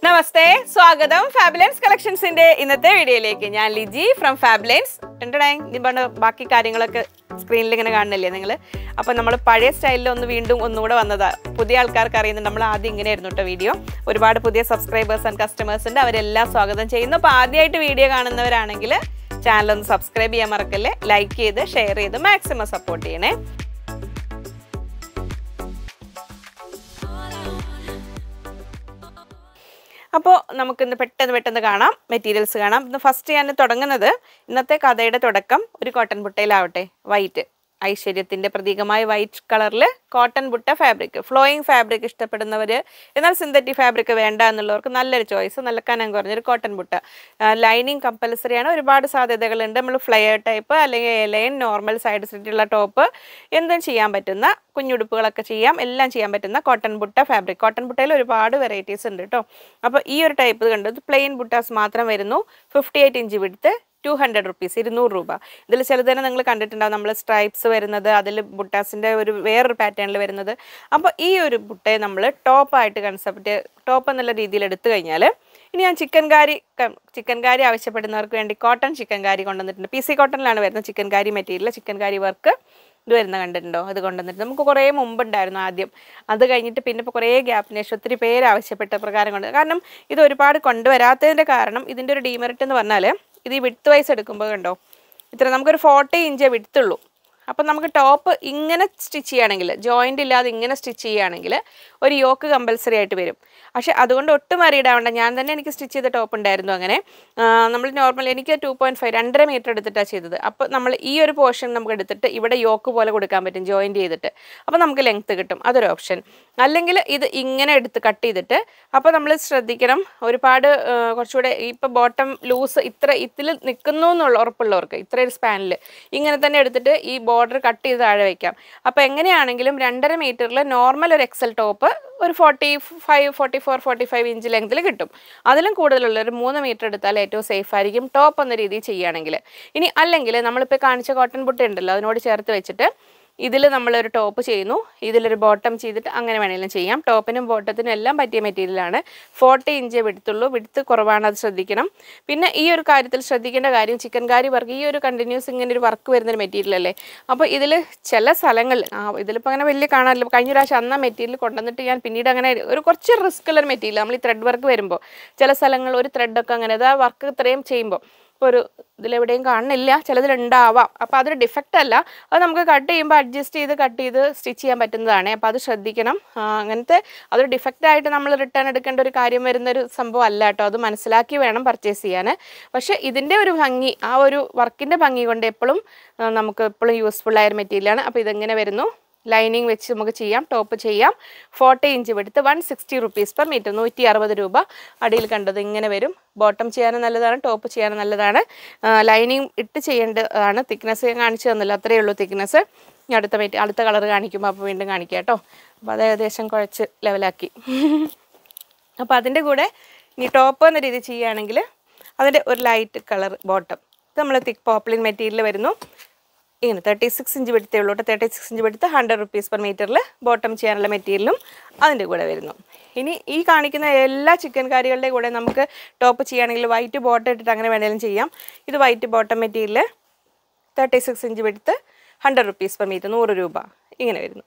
നമസ്തേ സ്വാഗതം ഫാബുലൻസ് കളക്ഷൻസിന്റെ ഇന്നത്തെ വീഡിയോയിലേക്ക് ഞാൻ ലിജി ഫ്രം ഫാബുലൻസ് എന്താണ് ബാക്കി കാര്യങ്ങളൊക്കെ സ്ക്രീനിൽ ഇങ്ങനെ കാണുന്നില്ലേ നിങ്ങൾ അപ്പം നമ്മൾ പഴയ സ്റ്റൈലിൽ ഒന്ന് വീണ്ടും ഒന്നുകൂടെ വന്നതാ പുതിയ ആൾക്കാർക്ക് അറിയുന്നുണ്ട് നമ്മൾ ആദ്യം ഇങ്ങനെയായിരുന്നു കേട്ടോ വീഡിയോ ഒരുപാട് പുതിയ സബ്സ്ക്രൈബേഴ്സ് ആൻഡ് കസ്റ്റമേഴ്സ് ഉണ്ട് അവരെല്ലാം സ്വാഗതം ചെയ്യുന്നു അപ്പോൾ ആദ്യമായിട്ട് വീഡിയോ കാണുന്നവരാണെങ്കിൽ ചാനൽ ഒന്ന് സബ്സ്ക്രൈബ് ചെയ്യാൻ മറക്കല്ലേ ലൈക്ക് ചെയ്ത് ഷെയർ ചെയ്ത് മാക്സിമം സപ്പോർട്ട് ചെയ്യണേ അപ്പോൾ നമുക്കിന്ന് പെട്ടെന്ന് പെട്ടെന്ന് കാണാം മെറ്റീരിയൽസ് കാണാം ഇന്ന് ഫസ്റ്റ് ഞാൻ തുടങ്ങുന്നത് ഇന്നത്തെ കഥയുടെ തുടക്കം ഒരു കോട്ടൺ ബുട്ടയിലാവട്ടെ വൈറ്റ് ഐശ്വര്യത്തിൻ്റെ പ്രതീകമായ വൈറ്റ് കളറിൽ cotton butta fabric flowing fabric ഇഷ്ടപ്പെടുന്നവർ എന്നാൽ സിന്തറ്റിക് ഫാബ്രിക് വേണ്ട എന്നുള്ളവർക്ക് നല്ലൊരു ചോയ്സ് നല്ല കനം കുറഞ്ഞൊരു കോട്ടൺ ബുട്ട ലൈനിങ് കമ്പൽസറി ആണ് ഒരുപാട് സാധ്യതകളുണ്ട് നമ്മൾ ഫ്ലെയർ ടൈപ്പ് അല്ലെങ്കിൽ എലൈൻ നോർമൽ സൈഡ് സ്ലിറ്റുള്ള ടോപ്പ് എന്തും ചെയ്യാൻ പറ്റുന്ന കുഞ്ഞുടുപ്പുകളൊക്കെ ചെയ്യാം എല്ലാം ചെയ്യാൻ പറ്റുന്ന കോട്ടൺ ബുട്ട ഫാബ്രിക് കോട്ടൺ ബുട്ടയിൽ ഒരുപാട് വെറൈറ്റീസ് ഉണ്ട് കേട്ടോ അപ്പോൾ ഈ ഒരു ടൈപ്പ് കണ്ടത് പ്ലെയിൻ ബുട്ടാസ് മാത്രം വരുന്നു fifty eight inch width two hundred rupees ഇരുന്നൂറ് രൂപ ഇതിൽ ചിലത് തന്നെ നിങ്ങൾ കണ്ടിട്ടുണ്ടാവും നമ്മൾ സ്ട്രൈപ്സ് വരുന്നത് അതിൽ ബുട്ടാസിൻ്റെ ഒരു വേറൊരു പാറ്റേണിൽ വരുന്നത് അപ്പോൾ ഈ ഒരു ബുട്ടയെ നമ്മൾ ടോപ്പായിട്ട് കൺസെപ്റ്റ് ടോപ്പ് എന്നുള്ള രീതിയിൽ എടുത്തു കഴിഞ്ഞാൽ ഇനി ഞാൻ ചിക്കൻ കാരി ചിക്കൻ കാരി ആവശ്യപ്പെടുന്നവർക്ക് വേണ്ടി കോട്ടൺ ചിക്കൻ കാരി കൊണ്ടുവന്നിട്ടുണ്ട് പി സി കോട്ടണിലാണ് വരുന്നത് chikankari material chikankari work ഇത് വരുന്ന കണ്ടിട്ടുണ്ടോ അത് കൊണ്ടുവന്നിട്ട് നമുക്ക് കുറേ മുമ്പുണ്ടായിരുന്നു ആദ്യം അത് കഴിഞ്ഞിട്ട് പിന്നെ ഇപ്പോൾ കുറേ ഗ്യാപ്പിന് ശേഷം ഒത്തിരി പേര് ആവശ്യപ്പെട്ട പ്രകാരം കൊണ്ട് കാരണം ഇത് ഒരുപാട് കൊണ്ടുവരാത്തതിൻ്റെ കാരണം ഇതിൻ്റെ ഒരു ഡീമെറിറ്റ് എന്ന് പറഞ്ഞാൽ ഇത് ഈ വിഡ്ത്ത് വൈസ് എടുക്കുമ്പോൾ കണ്ടോ ഇത്ര നമുക്കൊരു ഫോർട്ടി ഇഞ്ചേ വിടുത്തുള്ളൂ അപ്പം നമുക്ക് ടോപ്പ് ഇങ്ങനെ സ്റ്റിച്ച് ചെയ്യുകയാണെങ്കിൽ ജോയിൻ്റ് ഇല്ലാതെ ഇങ്ങനെ സ്റ്റിച്ച് ചെയ്യുകയാണെങ്കിൽ ഒരു യോക്ക് കമ്പൽസറി ആയിട്ട് വരും പക്ഷേ അതുകൊണ്ട് ഒട്ടും അറിയിടാവേണ്ട ഞാൻ തന്നെ എനിക്ക് സ്റ്റിച്ച് ചെയ്ത ടോപ്പ് ഉണ്ടായിരുന്നു അങ്ങനെ നമ്മൾ നോർമൽ എനിക്ക് ടു പോയിൻറ്റ് ഫൈവ് രണ്ടര മീറ്റർ എടുത്തിട്ടാണ് ചെയ്തത് അപ്പോൾ നമ്മൾ ഈ ഒരു പോർഷൻ നമുക്ക് എടുത്തിട്ട് ഇവിടെ യോക്ക് പോലെ കൊടുക്കാൻ പറ്റും ജോയിൻറ്റ് ചെയ്തിട്ട് അപ്പോൾ നമുക്ക് ലെങ്ത്ത് കിട്ടും അതൊരു ഓപ്ഷൻ അല്ലെങ്കിൽ ഇത് ഇങ്ങനെ എടുത്ത് കട്ട് ചെയ്തിട്ട് അപ്പോൾ നമ്മൾ ശ്രദ്ധിക്കണം ഒരുപാട് ആ, കുറച്ചുകൂടെ ഇപ്പോൾ ബോട്ടം ലൂസ് ഇത്ര ഇതിൽ നിൽക്കുന്നു എന്നുള്ള ഉറപ്പുള്ളവർക്ക് ഇത്ര ഒരു സ്പാനിൽ ഇങ്ങനെ തന്നെ എടുത്തിട്ട് ഈ ബോർഡർ കട്ട് ചെയ്ത് താഴെ വയ്ക്കാം അപ്പോൾ എങ്ങനെയാണെങ്കിലും രണ്ടര മീറ്ററിൽ നോർമൽ ഒരു എക്സൽ ടോപ്പ് ഒരു forty five forty four forty five inch ലെങ്തിൽ കിട്ടും അതിലും കൂടുതലുള്ള ഒരു മൂന്ന് മീറ്റർ എടുത്താൽ ഏറ്റവും സേഫ് ആയിരിക്കും ടോപ്പ് എന്ന രീതിയിൽ ചെയ്യുകയാണെങ്കിൽ ഇനി അല്ലെങ്കിൽ നമ്മളിപ്പോൾ കാണിച്ച കോട്ടൺ ബുട്ട ഉണ്ടല്ലോ അതിനോട് ചേർത്ത് വെച്ചിട്ട് ഇതിൽ നമ്മളൊരു ടോപ്പ് ചെയ്യുന്നു ഇതിലൊരു ബോട്ടം ചെയ്തിട്ട് അങ്ങനെ വേണമെങ്കിലും ചെയ്യാം ടോപ്പിനും ബോട്ടത്തിനും എല്ലാം പറ്റിയ മെറ്റീരിയലാണ് ഫോർട്ടി ഇഞ്ച് വിടുത്തുള്ളൂ വിടുത്ത് കുറവാണ് അത് ശ്രദ്ധിക്കണം പിന്നെ ഈ ഒരു കാര്യത്തിൽ ശ്രദ്ധിക്കേണ്ട കാര്യം ചിക്കൻ കാരി വർക്ക് ഈ ഒരു കണ്ടിന്യൂസ് ഇങ്ങനെ ഒരു വർക്ക് വരുന്നൊരു മെറ്റീരിയൽ അല്ലേ അപ്പോൾ ഇതിൽ ചില സ്ഥലങ്ങളിൽ ആ ഇതിലിപ്പോൾ അങ്ങനെ വലിയ കാണാനില്ല കഴിഞ്ഞ പ്രാവശ്യം അന്ന മെറ്റീരിയൽ കൊണ്ടുവന്നിട്ട് ഞാൻ പിന്നീട് അങ്ങനെ ഒരു കുറച്ച് റിസ്ക് ഉള്ള മെറ്റീരിയൽ നമ്മൾ ഈ ത്രെഡ് വർക്ക് വരുമ്പോൾ ചില സ്ഥലങ്ങളിൽ ഒരു ത്രെഡൊക്കെ അങ്ങനെ അത് ആ വർക്ക് ഇത്രയും ചെയ്യുമ്പോൾ ഇപ്പോൾ ഒരു ഇതിലെവിടെയും കാണുന്നില്ല ചിലതിലുണ്ടാവാം അപ്പോൾ അതൊരു ഡിഫക്റ്റ് അല്ല അത് നമുക്ക് കട്ട് ചെയ്യുമ്പോൾ അഡ്ജസ്റ്റ് ചെയ്ത് കട്ട് ചെയ്ത് സ്റ്റിച്ച് ചെയ്യാൻ പറ്റുന്നതാണ് അപ്പോൾ അത് ശ്രദ്ധിക്കണം ആ, അങ്ങനത്തെ അതൊരു ഡിഫക്റ്റ് ആയിട്ട് നമ്മൾ റിട്ടേൺ എടുക്കേണ്ട ഒരു കാര്യം വരുന്നൊരു സംഭവം അല്ല കേട്ടോ അത് മനസ്സിലാക്കി വേണം പർച്ചേസ് ചെയ്യാൻ പക്ഷേ ഇതിൻ്റെ ഒരു ഭംഗി ആ ഒരു വർക്കിൻ്റെ ഭംഗി കൊണ്ട് എപ്പോഴും ആ, നമുക്ക് എപ്പോഴും യൂസ്ഫുൾ ആയ ഒരു മെറ്റീരിയലാണ് അപ്പോൾ ഇതെങ്ങനെ വരുന്നു ലൈനിങ് വെച്ച് നമുക്ക് ചെയ്യാം ടോപ്പ് ചെയ്യാം ഫോർട്ടി ഇഞ്ച് എടുത്ത് one sixty rupees per metre നൂറ്റി അറുപത് രൂപ അടിയിൽ കണ്ടത് ഇങ്ങനെ വരും ബോട്ടം ചെയ്യാനും നല്ലതാണ് ടോപ്പ് ചെയ്യാനും നല്ലതാണ് ലൈനിങ് ഇട്ട് ചെയ്യേണ്ടതാണ് തിക്നെസ് ഞാൻ കാണിച്ചു തന്നില്ല അത്രയേ ഉള്ളൂ തിക്നെസ് ഇനി അടുത്ത മെറ്റി അടുത്ത കളർ കാണിക്കുമ്പോൾ അപ്പോൾ വീണ്ടും കാണിക്കാം കേട്ടോ അപ്പോൾ അത് ഏകദേശം കുഴച്ച് ലെവലാക്കി അപ്പോൾ അതിൻ്റെ കൂടെ ഇനി ടോപ്പ് എന്ന രീതി ചെയ്യുകയാണെങ്കിൽ അതിൻ്റെ ഒരു ലൈറ്റ് കളർ ബോട്ടം ഇത് നമ്മൾ തിക്ക് പോപ്ലിൻ മെറ്റീരിയൽ വരുന്നു ഇങ്ങനെ തേർട്ടി സിക്സ് ഇഞ്ച് വെടുത്തേ ഉള്ളൂ കേട്ടോ thirty six inch width hundred rupees per മീറ്ററിൽ ബോട്ടം ചെയ്യാനുള്ള മെറ്റീരിയലും അതിൻ്റെ കൂടെ വരുന്നു ഇനി ഈ കാണിക്കുന്ന എല്ലാ ചിക്കൻ കറികളുടെ കൂടെ നമുക്ക് ടോപ്പ് ചെയ്യുകയാണെങ്കിൽ വൈറ്റ് ബോട്ടം ഇട്ടിട്ട് അങ്ങനെ വേണമെങ്കിലും ചെയ്യാം ഇത് white bottom material thirty six inch width hundred rupees per metre നൂറ് രൂപ ഇങ്ങനെ വരുന്നു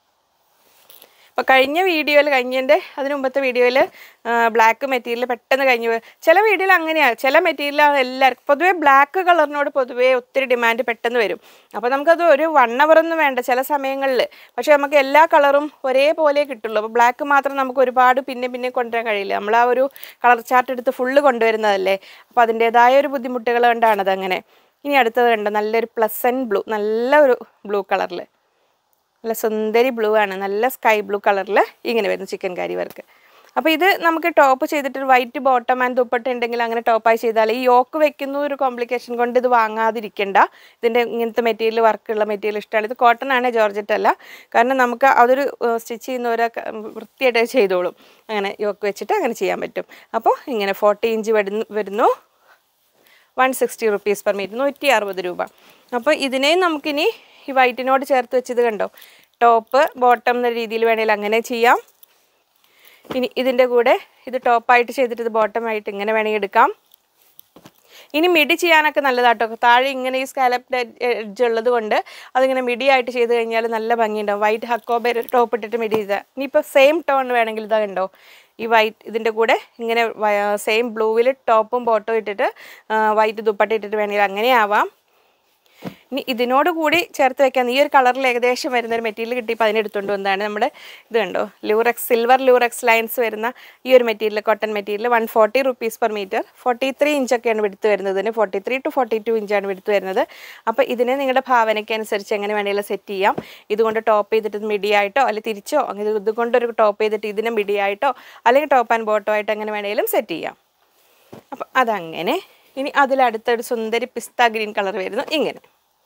അപ്പോൾ കഴിഞ്ഞ വീഡിയോയിൽ കഴിഞ്ഞതിൻ്റെ അതിന് മുമ്പത്തെ വീഡിയോയിൽ ബ്ലാക്ക് മെറ്റീരിയൽ പെട്ടെന്ന് കഴിഞ്ഞു പോയി ചില വീഡിയോയിൽ അങ്ങനെയാണ് ചില മെറ്റീരിയൽ എല്ലാവർക്കും പൊതുവേ ബ്ലാക്ക് കളറിനോട് പൊതുവേ ഒത്തിരി ഡിമാൻഡ് പെട്ടെന്ന് വരും അപ്പോൾ നമുക്കത് ഒരു വൺ അവറൊന്നും വേണ്ട ചില സമയങ്ങളിൽ പക്ഷേ നമുക്ക് എല്ലാ കളറും ഒരേപോലെ കിട്ടുള്ളൂ അപ്പോൾ ബ്ലാക്ക് മാത്രം നമുക്ക് ഒരുപാട് പിന്നെ പിന്നെ കൊണ്ടുവരാൻ കഴിയില്ല നമ്മൾ ആ ഒരു കളർ ചാർട്ട് എടുത്ത് ഫുള്ള് കൊണ്ടുവരുന്നതല്ലേ അപ്പോൾ അതിൻ്റേതായ ഒരു ബുദ്ധിമുട്ടുകൾ കൊണ്ടാണത് അങ്ങനെ ഇനി അടുത്തത് കണ്ടോ നല്ലൊരു പ്ലസൻ ബ്ലൂ നല്ല ഒരു ബ്ലൂ കളറിൽ നല്ല സുന്ദരി ബ്ലൂ ആണ് നല്ല സ്കൈ ബ്ലൂ കളറിൽ ഇങ്ങനെ വരുന്നു ചിക്കൻ കാരി വർക്ക് അപ്പോൾ ഇത് നമുക്ക് ടോപ്പ് ചെയ്തിട്ട് വൈറ്റ് ബോട്ടം ആൻഡ് ദുപ്പട്ട ഉണ്ടെങ്കിൽ അങ്ങനെ ടോപ്പായി ചെയ്താൽ ഈ യോക്ക് വെക്കുന്ന ഒരു കോംപ്ലിക്കേഷൻ കൊണ്ട് ഇത് വാങ്ങാതിരിക്കണ്ട ഇതിൻ്റെ ഇങ്ങനത്തെ മെറ്റീരിയൽ വർക്കുള്ള മെറ്റീരിയൽ ഇഷ്ടമാണ് ഇത് കോട്ടൺ ആണ് ജോർജറ്റ് അല്ല കാരണം നമുക്ക് അതൊരു സ്റ്റിച്ച് ചെയ്യുന്നവരൊക്കെ വൃത്തിയായിട്ട് അത് ചെയ്തോളും അങ്ങനെ യോക്ക് വെച്ചിട്ട് അങ്ങനെ ചെയ്യാൻ പറ്റും അപ്പോൾ ഇങ്ങനെ ഫോർട്ടി ഇഞ്ച് വരുന്നു വരുന്നു one sixty rupees per metre നൂറ്റി അറുപത് രൂപ അപ്പോൾ ഇതിനെയും നമുക്കിനി ഈ വൈറ്റിനോട് ചേർത്ത് വെച്ചത് കണ്ടോ ടോപ്പ് ബോട്ടം എന്ന രീതിയിൽ വേണമെങ്കിൽ അങ്ങനെ ചെയ്യാം ഇനി ഇതിൻ്റെ കൂടെ ഇത് ടോപ്പായിട്ട് ചെയ്തിട്ട് ഇത് ബോട്ടമായിട്ട് ഇങ്ങനെ വേണമെങ്കിൽ എടുക്കാം ഇനി മിഡി ചെയ്യാനൊക്കെ നല്ലതാട്ടോ താഴെ ഇങ്ങനെ ഈ സ്കാലപ്പ് എഡ്ജ് ഉള്ളത് കൊണ്ട് അതിങ്ങനെ മിഡി ആയിട്ട് ചെയ്ത് കഴിഞ്ഞാൽ നല്ല ഭംഗിയുണ്ടാവും വൈറ്റ് ഹക്കോബേ ടോപ്പ് ഇട്ടിട്ട് മിഡി ചെയ്താൽ ഇനിയിപ്പോൾ സെയിം ടോൺ വേണമെങ്കിൽ ഇതാ കണ്ടോ ഈ വൈറ്റ് ഇതിൻ്റെ കൂടെ ഇങ്ങനെ സെയിം ബ്ലൂവിൽ ടോപ്പും ബോട്ടും ഇട്ടിട്ട് വൈറ്റ് ദുപ്പട്ട ഇട്ടിട്ട് വേണമെങ്കിൽ അങ്ങനെ ആവാം ഇനി ഇതിനോട് കൂടി ചേർത്ത് വെക്കാൻ ഈ ഒരു കളറിൽ ഏകദേശം വരുന്ന ഒരു മെറ്റീരിയൽ കിട്ടിയപ്പോൾ അതിനെടുത്തുകൊണ്ട് വന്നതാണ് നമ്മുടെ ഇത് കണ്ടോ ലൂറക്സ് സിൽവർ ലൂറക്സ് ലൈൻസ് വരുന്ന ഈ ഒരു material cotton material one forty rupees per metre forty three ഇഞ്ചൊക്കെയാണ് എടുത്ത് വരുന്നത് ഇതിന് forty three two forty two ഇഞ്ചാണ് എടുത്ത് വരുന്നത് അപ്പോൾ ഇതിനെ നിങ്ങളുടെ ഭാവനയ്ക്ക് അനുസരിച്ച് എങ്ങനെ വേണമെങ്കിലും സെറ്റ് ചെയ്യാം ഇതുകൊണ്ട് ടോപ്പ് ചെയ്തിട്ട് മിഡി ആയിട്ടോ അല്ലെങ്കിൽ തിരിച്ചോ അങ്ങനെ ഇതുകൊണ്ടൊരു ടോപ്പ് ചെയ്തിട്ട് ഇതിനെ മിഡി ആയിട്ടോ അല്ലെങ്കിൽ ടോപ്പ് ആൻഡ് ബോട്ടോ ആയിട്ട് എങ്ങനെ വേണമെങ്കിലും സെറ്റ് ചെയ്യാം അപ്പം അതങ്ങനെ ഇനി അതിലടുത്തൊരു സുന്ദരി പിസ്ത ഗ്രീൻ കളർ വരുന്നു ഇങ്ങനെ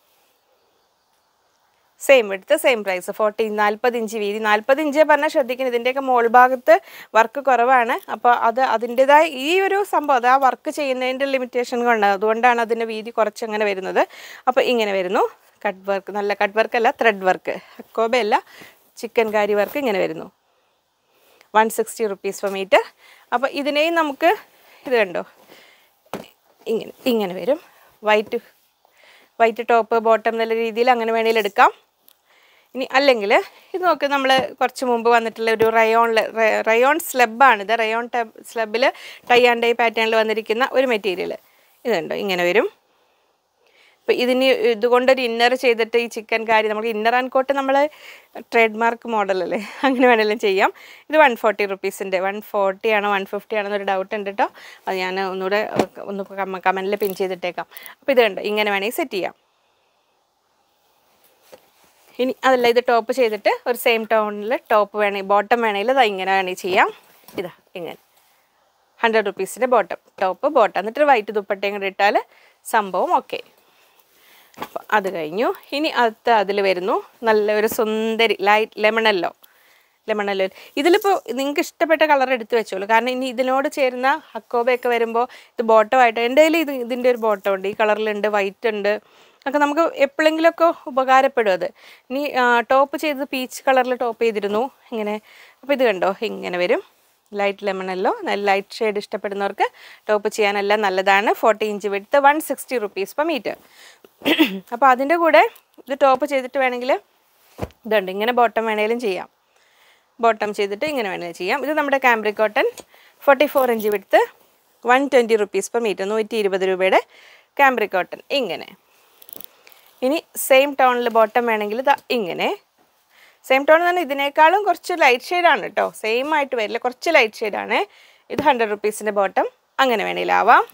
സെയിം എടുത്ത് സെയിം പ്രൈസ് ഫോർട്ടി നാൽപ്പത് ഇഞ്ച് വീതി നാൽപ്പത് ഇഞ്ച് പറഞ്ഞാൽ ശ്രദ്ധിക്കണം ഇതിൻ്റെയൊക്കെ മോൾ ഭാഗത്ത് വർക്ക് കുറവാണ് അപ്പോൾ അത് അതിൻ്റെതായ ഈ ഒരു സംഭവം അത് ആ വർക്ക് ചെയ്യുന്നതിൻ്റെ ലിമിറ്റേഷൻ കൊണ്ട് അതുകൊണ്ടാണ് അതിൻ്റെ വീതി കുറച്ചങ്ങനെ വരുന്നത് അപ്പോൾ ഇങ്ങനെ വരുന്നു കട്ട് വർക്ക് നല്ല കട്ട് വർക്ക് അല്ല ത്രെഡ് വർക്ക് അക്കോബയല്ല ചിക്കൻ കാരി വർക്ക് ഇങ്ങനെ വരുന്നു one sixty rupees per metre അപ്പോൾ ഇതിനെയും നമുക്ക് ഇത് കണ്ടോ ഇങ്ങനെ ഇങ്ങനെ വരും വൈറ്റ് വൈറ്റ് ടോപ്പ് ബോട്ടം എന്നുള്ള രീതിയിൽ അങ്ങനെ വേണമെങ്കിൽ എടുക്കാം ഇനി അല്ലെങ്കിൽ ഇത് നോക്ക് നമ്മൾ കുറച്ച് മുമ്പ് വന്നിട്ടുള്ള ഒരു റയോണിൽ റയോൺ സ്ലബാണിത് റയോൺ ടബ് സ്ലബിൽ ടൈ ആൻഡ് ഡൈ പാറ്റേണിൽ വന്നിരിക്കുന്ന ഒരു മെറ്റീരിയൽ ഇതുണ്ടോ ഇങ്ങനെ വരും അപ്പോൾ ഇതിന് ഇതുകൊണ്ടൊരു ഇന്നർ ചെയ്തിട്ട് ഈ ചിക്കൻ കാരി നമുക്ക് ഇന്നർ ആൻഡ് കോട്ട് നമ്മൾ ട്രേഡ് മാർക്ക് മോഡലല്ലേ അങ്ങനെ വേണമെങ്കിലും ചെയ്യാം ഇത് വൺ ഫോർട്ടി റുപ്പീസിൻ്റെ വൺ ഫോർട്ടി ആണോ വൺ ഫിഫ്റ്റി ആണോ എന്നൊരു ഡൗട്ട് ഉണ്ട് കേട്ടോ അത് ഞാൻ ഒന്നുകൂടെ ഒന്ന് കമൻറ്റിൽ പിൻ ചെയ്തിട്ടേക്കാം അപ്പോൾ ഇത് കണ്ടോ ഇങ്ങനെ വേണമെങ്കിൽ സെറ്റ് ചെയ്യാം ഇനി അതല്ല ഇത് ടോപ്പ് ചെയ്തിട്ട് ഒരു സെയിം ടോണിൽ ടോപ്പ് വേണമെങ്കിൽ ബോട്ടം വേണമെങ്കിൽ അത് ഇങ്ങനെ വേണമെങ്കിൽ ചെയ്യാം ഇതാ ഇങ്ങനെ ഹൺഡ്രഡ് റുപ്പീസിൻ്റെ ബോട്ടം ടോപ്പ് ബോട്ടം എന്നിട്ട് വൈറ്റ് ദുപ്പട്ടയും കൂടെ ഇട്ടാൽ സംഭവം ഓക്കെ അപ്പം അത് കഴിഞ്ഞു ഇനി അടുത്ത അതിൽ വരുന്നു നല്ല ഒരു സുന്ദരി ലൈറ്റ് ലെമണല്ലോ ലെമണല്ലോ ഇതിലിപ്പോൾ നിങ്ങൾക്ക് ഇഷ്ടപ്പെട്ട കളർ എടുത്ത് വെച്ചോളൂ കാരണം ഇനി ഇതിനോട് ചേരുന്ന ഹക്കോബയൊക്കെ വരുമ്പോൾ ഇത് ബോട്ടമായിട്ട് എൻ്റെ കയ്യിൽ ഇത് ഇതിൻ്റെ ഒരു ബോട്ടം ഉണ്ട് ഈ കളറിലുണ്ട് വൈറ്റ് ഉണ്ട് ഒക്കെ നമുക്ക് എപ്പോഴെങ്കിലുമൊക്കെ ഉപകാരപ്പെടും അത് ഇനി ടോപ്പ് ചെയ്തത് പീച്ച് കളറിൽ ടോപ്പ് ചെയ്തിരുന്നു ഇങ്ങനെ അപ്പോൾ ഇത് കണ്ടോ ഇങ്ങനെ വരും ലൈറ്റ് ലെമണല്ലോ നല്ല ലൈറ്റ് ഷെയ്ഡ് ഇഷ്ടപ്പെടുന്നവർക്ക് ടോപ്പ് ചെയ്യാനെല്ലാം നല്ലതാണ് forty inch width one sixty rupees per metre അപ്പോൾ അതിൻ്റെ കൂടെ ഇത് ടോപ്പ് ചെയ്തിട്ട് വേണമെങ്കിൽ ഇതുണ്ട് ഇങ്ങനെ ബോട്ടം വേണമെങ്കിലും ചെയ്യാം ബോട്ടം ചെയ്തിട്ട് ഇങ്ങനെ വേണമെങ്കിൽ ചെയ്യാം ഇത് നമ്മുടെ cambric cotton forty four inch width one twenty rupees per metre നൂറ്റി ഇരുപത് രൂപയുടെ കാംബ്രിക് കോട്ടൺ ഇങ്ങനെ ഇനി സെയിം ടോണിൽ ബോട്ടം വേണമെങ്കിൽ ഇതാ ഇങ്ങനെ സെയിം ടോൺ തന്നെ ഇതിനേക്കാളും കുറച്ച് ലൈറ്റ് ഷെയ്ഡാണ് കേട്ടോ സെയിം ആയിട്ട് വരില്ല കുറച്ച് ലൈറ്റ് ഷെയ്ഡാണ് ഇത് ഹൺഡ്രഡ് റുപ്പീസിൻ്റെ ബോട്ടം അങ്ങനെ വേണമെങ്കിലാവാം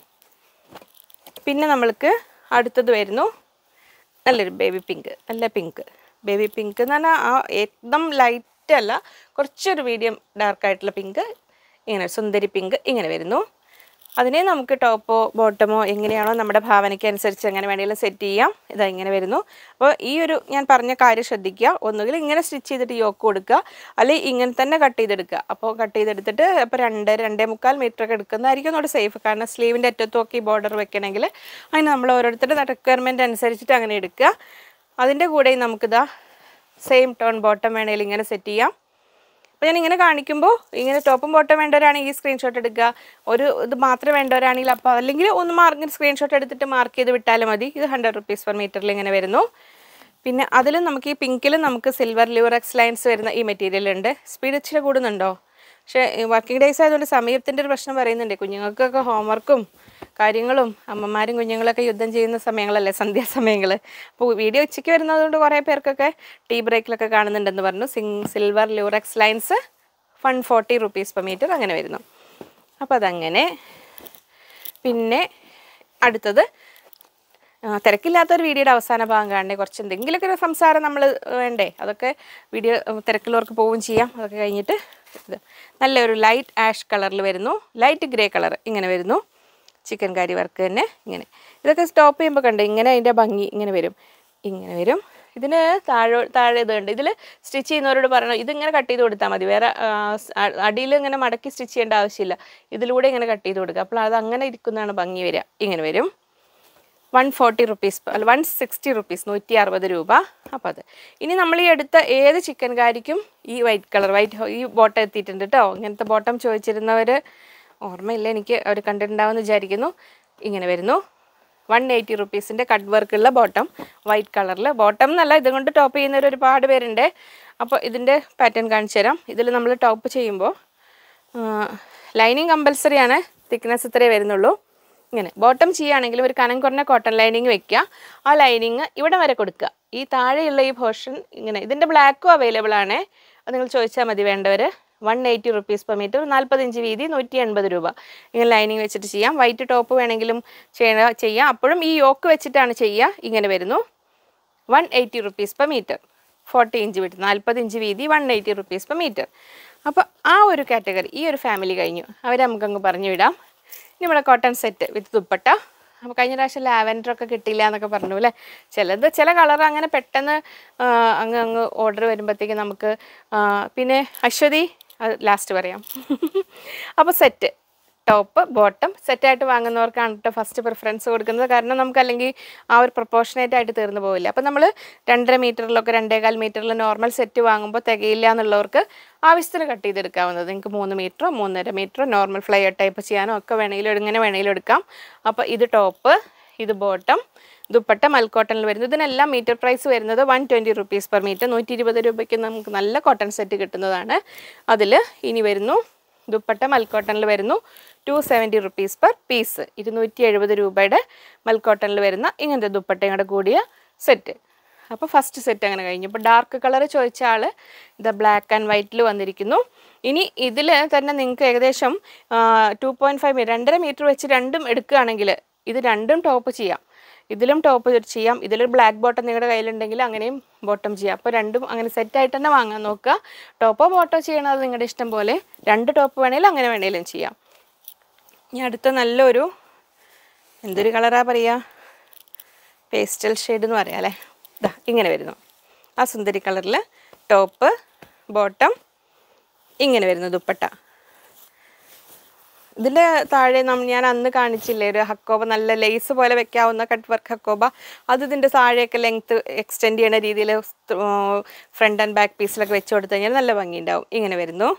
പിന്നെ നമ്മൾക്ക് അടുത്തത് വരുന്നു നല്ലൊരു ബേബി പിങ്ക് നല്ല പിങ്ക് ബേബി പിങ്ക് എന്ന് പറഞ്ഞാൽ ആ ഏകദം ലൈറ്റ് അല്ല കുറച്ചൊരു മീഡിയം ഡാർക്കായിട്ടുള്ള പിങ്ക് ഇങ്ങനെ സുന്ദരി പിങ്ക് ഇങ്ങനെ വരുന്നു അതിനെ നമുക്ക് ടോപ്പോ ബോട്ടമോ എങ്ങനെയാണോ നമ്മുടെ ഭാവനയ്ക്ക് അനുസരിച്ച് എങ്ങനെ വേണമെങ്കിലും സെറ്റ് ചെയ്യാം ഇതാ ഇങ്ങനെ വരുന്നു അപ്പോൾ ഈ ഒരു ഞാൻ പറഞ്ഞ കാര്യം ശ്രദ്ധിക്കുക ഒന്നുകിൽ ഇങ്ങനെ സ്റ്റിച്ച് ചെയ്തിട്ട് യോക്ക് കൊടുക്കുക അല്ലെങ്കിൽ ഇങ്ങനെ തന്നെ കട്ട് ചെയ്തെടുക്കുക അപ്പോൾ കട്ട് ചെയ്തെടുത്തിട്ട് അപ്പോൾ രണ്ട് രണ്ടേ മുക്കാൽ മീറ്റർ ഒക്കെ എടുക്കുന്നതായിരിക്കും ഒന്നുകൂടെ സേഫ് കാരണം സ്ലീവിൻ്റെ അറ്റത്തൊക്കെ ഈ ബോർഡർ വെക്കണമെങ്കിൽ അതിന് നമ്മൾ ഓരോരുത്തരുടെ റിക്വയർമെൻറ്റ് അനുസരിച്ചിട്ട് അങ്ങനെ എടുക്കുക അതിൻ്റെ കൂടെയും നമുക്കിതാ സെയിം ടോൺ ബോട്ടം വേണമെങ്കിൽ ഇങ്ങനെ സെറ്റ് ചെയ്യാം അപ്പോൾ ഞാൻ ഇങ്ങനെ കാണിക്കുമ്പോൾ ഇങ്ങനെ ടോപ്പും ബോട്ടം വേണ്ടവരാണെങ്കിൽ ഈ സ്ക്രീൻഷോട്ട് എടുക്കുക ഒരു ഇത് മാത്രം വേണ്ടവരാണെങ്കിൽ അപ്പോൾ അല്ലെങ്കിൽ ഒന്ന് മാർക്ക് സ്ക്രീൻഷോട്ട് എടുത്തിട്ട് മാർക്ക് ചെയ്ത് വിട്ടാലും മതി ഇത് ഹൺഡ്രഡ് റുപ്പീസ് പെർ മീറ്ററിൽ ഇങ്ങനെ വരുന്നു പിന്നെ അതിലും നമുക്ക് ഈ പിങ്കിലും നമുക്ക് സിൽവർ ലിവറക്സ് ലൈൻസ് വരുന്ന ഈ മെറ്റീരിയൽ ഉണ്ട് സ്പീഡ് ഇച്ചിരി കൂടുന്നുണ്ടോ പക്ഷേ വർക്കിംഗ് ഡേയ്സ് ആയതുകൊണ്ട് സമയത്തിൻ്റെ ഒരു പ്രശ്നം പറയുന്നുണ്ട് കുഞ്ഞുങ്ങൾക്കൊക്കെ ഹോംവർക്കും കാര്യങ്ങളും അമ്മമാരും കുഞ്ഞുങ്ങളൊക്കെ യുദ്ധം ചെയ്യുന്ന സമയങ്ങളല്ലേ സന്ധ്യാസമയങ്ങൾ അപ്പോൾ വീഡിയോ ഉച്ചയ്ക്ക് വരുന്നതുകൊണ്ട് കുറേ പേർക്കൊക്കെ ടീ ബ്രേക്കിലൊക്കെ കാണുന്നുണ്ടെന്ന് പറഞ്ഞു സിങ് സിൽവർ ലിവറക്സ് lines one forty rupees per metre അങ്ങനെ വരുന്നു അപ്പോൾ അതങ്ങനെ പിന്നെ അടുത്തത് ആ, തിരക്കില്ലാത്തൊരു വീഡിയോയുടെ അവസാന ഭാഗം കാണണേ കുറച്ച് എന്തെങ്കിലുമൊക്കെ ഒരു സംസാരം നമ്മൾ വേണ്ടേ അതൊക്കെ വീഡിയോ ഉം, തിരക്കുള്ളവർക്ക് പോവുകയും ചെയ്യാം അതൊക്കെ കഴിഞ്ഞിട്ട് ഇത് നല്ലൊരു ലൈറ്റ് ആഷ് കളറിൽ വരുന്നു ലൈറ്റ് ഗ്രേ കളർ ഇങ്ങനെ വരുന്നു ചിക്കൻ കറി വർക്ക് തന്നെ ഇങ്ങനെ ഇതൊക്കെ സ്റ്റോപ്പ് ചെയ്യുമ്പോൾ കണ്ട് ഇങ്ങനെ അതിൻ്റെ ഭംഗി ഇങ്ങനെ വരും ഇങ്ങനെ വരും ഇതിന് താഴെ താഴെ ഇതുണ്ട് ഇതിൽ സ്റ്റിച്ച് ചെയ്യുന്നവരോട് പറയണം ഇതിങ്ങനെ കട്ട് ചെയ്ത് കൊടുത്താൽ മതി വേറെ അടിയിൽ ഇങ്ങനെ മടക്കി സ്റ്റിച്ച് ചെയ്യേണ്ട ആവശ്യമില്ല ഇതിലൂടെ ഇങ്ങനെ കട്ട് ചെയ്ത് കൊടുക്കുക അപ്പോൾ അത് അങ്ങനെ ഇരിക്കുന്നതാണ് ഭംഗി വരിക ഇങ്ങനെ വരും വൺ ഫോർട്ടി റുപ്പീസ് അല്ല വൺ സിക്സ്റ്റി റുപ്പീസ് നൂറ്റി അറുപത് രൂപ അപ്പോൾ അത് ഇനി നമ്മൾ ഈ എടുത്ത ഏത് ചിക്കൻ കാരിക്കും ഈ വൈറ്റ് കളർ വൈറ്റ് ഈ ബോട്ടം എത്തിയിട്ടുണ്ട് കേട്ടോ ഇങ്ങനത്തെ ബോട്ടം ചോദിച്ചിരുന്നവർ ഓർമ്മയില്ല എനിക്ക് അവർ കണ്ടിട്ടുണ്ടാവുമെന്ന് വിചാരിക്കുന്നു ഇങ്ങനെ വരുന്നു വൺ എയ്റ്റി റുപ്പീസിൻ്റെ കട്ട് വർക്കുള്ള ബോട്ടം വൈറ്റ് കളറിൽ ബോട്ടം എന്നല്ല ഇതുകൊണ്ട് ടോപ്പ് ചെയ്യുന്നവർ ഒരുപാട് പേരുണ്ട് അപ്പോൾ ഇതിൻ്റെ പാറ്റേൺ കാണിച്ചു തരാം ഇതിൽ നമ്മൾ ടോപ്പ് ചെയ്യുമ്പോൾ ലൈനിങ് കമ്പൽസറി ആണ് തിക്നെസ് ഇത്രയേ വരുന്നുള്ളൂ ഇങ്ങനെ ബോട്ടം ചെയ്യുകയാണെങ്കിലും ഒരു കനം കുറഞ്ഞ കോട്ടൺ ലൈനിങ് വെക്കുക ആ ലൈനിങ് ഇവിടെ വരെ കൊടുക്കുക ഈ താഴെയുള്ള ഈ പോർഷൻ ഇങ്ങനെ ഇതിൻ്റെ ബ്ലാക്കും അവൈലബിൾ ആണ് അത് നിങ്ങൾ ചോദിച്ചാൽ മതി വേണ്ടവർ one eighty rupees per metre നാൽപ്പത്തഞ്ച് വീതി നൂറ്റി എൺപത് രൂപ ഇങ്ങനെ ലൈനിങ് വെച്ചിട്ട് ചെയ്യാം വൈറ്റ് ടോപ്പ് വേണമെങ്കിലും ചെയ്യണ ചെയ്യാം അപ്പോഴും ഈ യോക്ക് വെച്ചിട്ടാണ് ചെയ്യുക ഇങ്ങനെ വരുന്നു one eighty rupees per metre forty inch വിട്ട് നാൽപ്പത് ഇഞ്ച് വീതി one eighty rupees per metre അപ്പോൾ ആ ഒരു കാറ്റഗറി ഈ ഒരു ഫാമിലി കഴിഞ്ഞു അവരെ നമുക്കങ്ങ് പറഞ്ഞു വിടാം ഇനി നമ്മുടെ കോട്ടൺ സെറ്റ് വിത്ത് ദുപ്പട്ട അപ്പോൾ കഴിഞ്ഞ പ്രാവശ്യം ലാവൻഡർ ഒക്കെ കിട്ടിയില്ല എന്നൊക്കെ പറഞ്ഞു അല്ലേ ചിലത് ചില കളർ അങ്ങനെ പെട്ടെന്ന് ആ, അങ്ങ് അങ്ങ് ഓർഡർ വരുമ്പോഴത്തേക്ക് നമുക്ക് ആ, പിന്നെ അശ്വതി അത് ലാസ്റ്റ് പറയാം അപ്പോൾ സെറ്റ് ടോപ്പ് ബോട്ടം സെറ്റായിട്ട് വാങ്ങുന്നവർക്കാണ് കേട്ടോ ഫസ്റ്റ് പ്രിഫറൻസ് കൊടുക്കുന്നത് കാരണം നമുക്ക് അല്ലെങ്കിൽ ആ ഒരു പ്രൊപ്പോർഷനേറ്റ് ആയിട്ട് തീർന്നു പോവില്ല അപ്പം നമ്മൾ രണ്ടര മീറ്ററിലൊക്കെ രണ്ടേകാൽ മീറ്ററിൽ നോർമൽ സെറ്റ് വാങ്ങുമ്പോൾ തികയില്ല എന്നുള്ളവർക്ക് ആവശ്യത്തിന് കട്ട് ചെയ്തെടുക്കാവുന്നത് നിങ്ങൾക്ക് മൂന്ന് മീറ്ററോ മൂന്നര മീറ്ററോ നോർമൽ ഫ്ലൈയർ ടൈപ്പ് ചെയ്യാനോ ഒക്കെ വേണമെങ്കിലും എങ്ങനെ വേണമെങ്കിലും എടുക്കാം അപ്പോൾ ഇത് ടോപ്പ് ഇത് ബോട്ടം ദുപ്പട്ട മൽക്കോട്ടണിൽ വരുന്നത് ഇതിനെല്ലാം മീറ്റർ പ്രൈസ് വരുന്നത് one twenty rupees per metre നൂറ്റി ഇരുപത് രൂപയ്ക്ക് നമുക്ക് നല്ല കോട്ടൺ സെറ്റ് കിട്ടുന്നതാണ് അതിൽ ഇനി വരുന്നു ദുപ്പട്ട മൽക്കോട്ടണിൽ വരുന്നു two seventy rupees per piece ഇരുന്നൂറ്റി എഴുപത് രൂപയുടെ മൽക്കോട്ടണിൽ വരുന്ന ഇങ്ങനത്തെ ദുപ്പട്ടയും കൂടെ കൂടിയ സെറ്റ് അപ്പോൾ ഫസ്റ്റ് സെറ്റ് അങ്ങനെ കഴിഞ്ഞു ഇപ്പോൾ ഡാർക്ക് കളർ ചോദിച്ച ആൾ ഇത് ബ്ലാക്ക് ആൻഡ് വൈറ്റിൽ വന്നിരിക്കുന്നു ഇനി ഇതിൽ തന്നെ നിങ്ങൾക്ക് ഏകദേശം ടു പോയിൻറ്റ് ഫൈവ് രണ്ടര മീറ്റർ വെച്ച് രണ്ടും എടുക്കുകയാണെങ്കിൽ ഇത് രണ്ടും ടോപ്പ് ചെയ്യാം ഇതിലും ടോപ്പ് ചെയ്യാം ഇതിൽ ബ്ലാക്ക് ബോട്ടം നിങ്ങളുടെ കയ്യിലുണ്ടെങ്കിൽ അങ്ങനെയും ബോട്ടം ചെയ്യാം അപ്പോൾ രണ്ടും അങ്ങനെ സെറ്റായിട്ട് തന്നെ വാങ്ങാൻ നോക്കുക ടോപ്പോ ബോട്ടോ ചെയ്യണത് നിങ്ങളുടെ ഇഷ്ടം പോലെ രണ്ട് ടോപ്പ് വേണമെങ്കിലും അങ്ങനെ വേണമെങ്കിലും ചെയ്യാം ഇനി അടുത്ത നല്ലൊരു എന്തൊരു കളറാ പറയുക പേസ്റ്റൽ ഷെയ്ഡ് എന്ന് പറയാം അല്ലേ ഇതാ ഇങ്ങനെ വരുന്നു ആ സുന്ദരി കളറിൽ ടോപ്പ് ബോട്ടം ഇങ്ങനെ വരുന്നു ദുപ്പട്ട ഇതിൻ്റെ താഴെ നം ഞാൻ അന്ന് കാണിച്ചില്ലേ ഒരു ഹക്കോബ നല്ല ലേസ് പോലെ വെക്കാവുന്ന കട്ട് വർക്ക് ഹക്കോബ അത് ഇതിൻ്റെ താഴെയൊക്കെ ലെങ്ത്ത് എക്സ്റ്റെൻഡ് ചെയ്യണ രീതിയിൽ ഫ്രണ്ട് ആൻഡ് ബാക്ക് പീസിലൊക്കെ വെച്ച് കൊടുത്തു കഴിഞ്ഞാൽ നല്ല ഭംഗിയുണ്ടാവും ഇങ്ങനെ വരുന്നു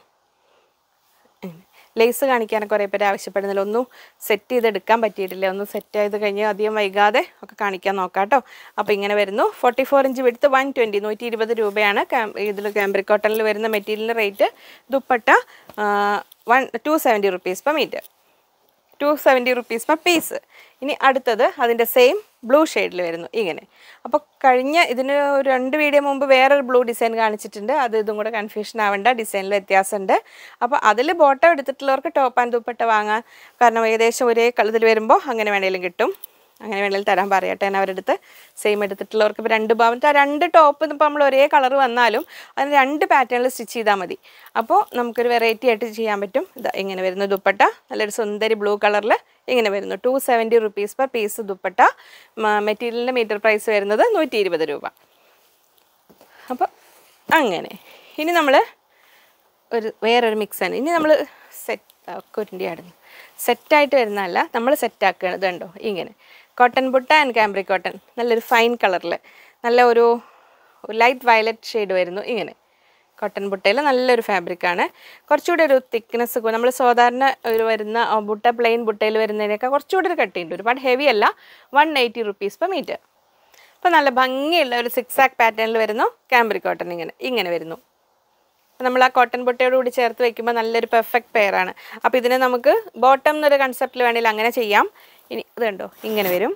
ലേസ് കാണിക്കാനൊക്കെ കുറേ പേര് ആവശ്യപ്പെടുന്നില്ല ഒന്നും സെറ്റ് ചെയ്തെടുക്കാൻ പറ്റിയിട്ടില്ല ഒന്ന് സെറ്റ് ചെയ്ത് കഴിഞ്ഞ് അധികം വൈകാതെ ഒക്കെ കാണിക്കാൻ നോക്കാം കേട്ടോ അപ്പോൾ ഇങ്ങനെ വരുന്നു forty four inch width one twenty നൂറ്റി ഇരുപത് രൂപയാണ് ഇതിൽ കാംബ്രിക് കോട്ടണിൽ വരുന്ന മെറ്റീരിയലിൻ്റെ rate dupatta one two seventy rupees per metre two seventy rupees per piece ഇനി അടുത്തത് അതിൻ്റെ സെയിം ബ്ലൂ ഷെയ്ഡിൽ വരുന്നു ഇങ്ങനെ അപ്പോൾ കഴിഞ്ഞ ഇതിന് ഒരു രണ്ട് വീഡിയോ മുമ്പ് വേറൊരു ബ്ലൂ ഡിസൈൻ കാണിച്ചിട്ടുണ്ട് അത് ഇതും കൂടെ കൺഫ്യൂഷൻ ആവേണ്ട ഡിസൈനിൽ വ്യത്യാസമുണ്ട് അപ്പോൾ അതിൽ ബോട്ടം എടുത്തിട്ടുള്ളവർക്ക് ടോപ്പ് ആൻഡ് ദുപ്പട്ട വാങ്ങാൻ കാരണം ഏകദേശം ഒരേ കളത്തിൽ വരുമ്പോൾ അങ്ങനെ വേണമെങ്കിലും കിട്ടും അങ്ങനെ വേണമെങ്കിലും തരാൻ പറയട്ടെ ഞാൻ അവരുടെ അടുത്ത് സെയിം എടുത്തിട്ടുള്ളവർക്ക് ഇപ്പോൾ രണ്ട് ഭാഗത്ത് ആ രണ്ട് ടോപ്പ് ഇപ്പോൾ നമ്മൾ ഒരേ കളർ വന്നാലും അതിന് രണ്ട് പാറ്റേണിൽ സ്റ്റിച്ച് ചെയ്താൽ മതി അപ്പോൾ നമുക്കൊരു വെറൈറ്റി ആയിട്ട് ചെയ്യാൻ പറ്റും ഇതാ ഇങ്ങനെ വരുന്നു ദുപ്പട്ട നല്ലൊരു സുന്ദരി ബ്ലൂ കളറിൽ ഇങ്ങനെ വരുന്നു two seventy rupees per piece dupatta മെറ്റീരിയലിൻ്റെ മീറ്റർ പ്രൈസ് വരുന്നത് നൂറ്റി ഇരുപത് രൂപ അപ്പോൾ അങ്ങനെ ഇനി നമ്മൾ ഒരു വേറൊരു മിക്സാണ് ഇനി നമ്മൾ സെറ്റ് കുരുണ്ടി ആടുന്നു സെറ്റായിട്ട് വരുന്നതല്ല നമ്മൾ സെറ്റാക്കുകയാണ് ഇതുണ്ടോ ഇങ്ങനെ cotton butta and cambric cotton നല്ലൊരു ഫൈൻ കളറിൽ നല്ല ഒരു ലൈറ്റ് വയലറ്റ് ഷെയ്ഡ് വരുന്നു ഇങ്ങനെ കോട്ടൺ ബുട്ടയിൽ നല്ലൊരു ഫാബ്രിക്കാണ് കുറച്ചുകൂടി ഒരു തിക്നെസ് നമ്മൾ സാധാരണ ഒരു വരുന്ന ആ, ബുട്ട പ്ലെയിൻ ബുട്ടയിൽ വരുന്നതിനൊക്കെ കുറച്ചുകൂടി ഒരു കട്ടിയുണ്ട് ഒരുപാട് ഹെവി അല്ല one eighty rupees per metre അപ്പോൾ നല്ല ഭംഗിയുള്ള ഒരു സിക്സ് ആക്ക് പാറ്റേണിൽ വരുന്നു കാംബ്രി കോട്ടൺ ഇങ്ങനെ ഇങ്ങനെ വരുന്നു നമ്മൾ ആ കോട്ടൺ ബുട്ടയോട് കൂടി ചേർത്ത് വെക്കുമ്പോൾ നല്ലൊരു പെർഫെക്റ്റ് പെയറാണ് അപ്പോൾ ഇതിനെ നമുക്ക് ബോട്ടം എന്നൊരു കൺസെപ്റ്റിൽ വേണമെങ്കിൽ അങ്ങനെ ചെയ്യാം ഇനി ഇത് കണ്ടോ ഇങ്ങനെ വരും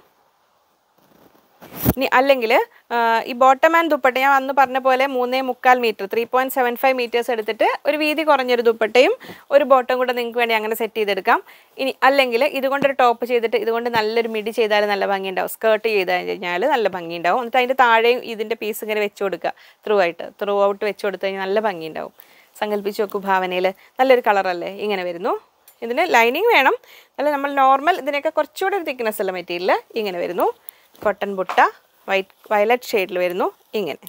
ഇനി അല്ലെങ്കിൽ ഈ ബോട്ടം ആൻഡ് ദുപ്പട്ട ഞാൻ അന്ന് പറഞ്ഞ പോലെ മൂന്നേ മുക്കാൽ metre three point seven five metres എടുത്തിട്ട് ഒരു വീതി കുറഞ്ഞൊരു ദുപ്പട്ടയും ഒരു ബോട്ടം കൂടെ നിങ്ങൾക്ക് വേണ്ടി അങ്ങനെ സെറ്റ് ചെയ്തെടുക്കാം ഇനി അല്ലെങ്കിൽ ഇതുകൊണ്ടൊരു ടോപ്പ് ചെയ്തിട്ട് ഇതുകൊണ്ട് നല്ലൊരു മിഡി ചെയ്താൽ നല്ല ഭംഗിയുണ്ടാവും സ്കേർട്ട് ചെയ്ത് കഴിഞ്ഞാൽ നല്ല ഭംഗിയുണ്ടാവും എന്നിട്ട് അതിൻ്റെ താഴെയും ഇതിൻ്റെ പീസ് ഇങ്ങനെ വെച്ച് കൊടുക്കുക ത്രൂ ആയിട്ട് ത്രൂ ഔട്ട് വെച്ച് കൊടുത്തു കഴിഞ്ഞാൽ നല്ല ഭംഗിയുണ്ടാവും സങ്കല്പിച്ച് നോക്കൂ ഭാവനയിൽ നല്ലൊരു കളറല്ലേ ഇങ്ങനെ വരുന്നു ഇതിന് ലൈനിങ് വേണം അല്ല നമ്മൾ നോർമൽ ഇതിനൊക്കെ കുറച്ചുകൂടെ ഒരു തിക്നെസ് ഉള്ള മെറ്റീരിയൽ ഇങ്ങനെ വരുന്നു കോട്ടൺ ബുട്ട വൈറ്റ് വയലറ്റ് ഷെയ്ഡിൽ വരുന്നു ഇങ്ങനെ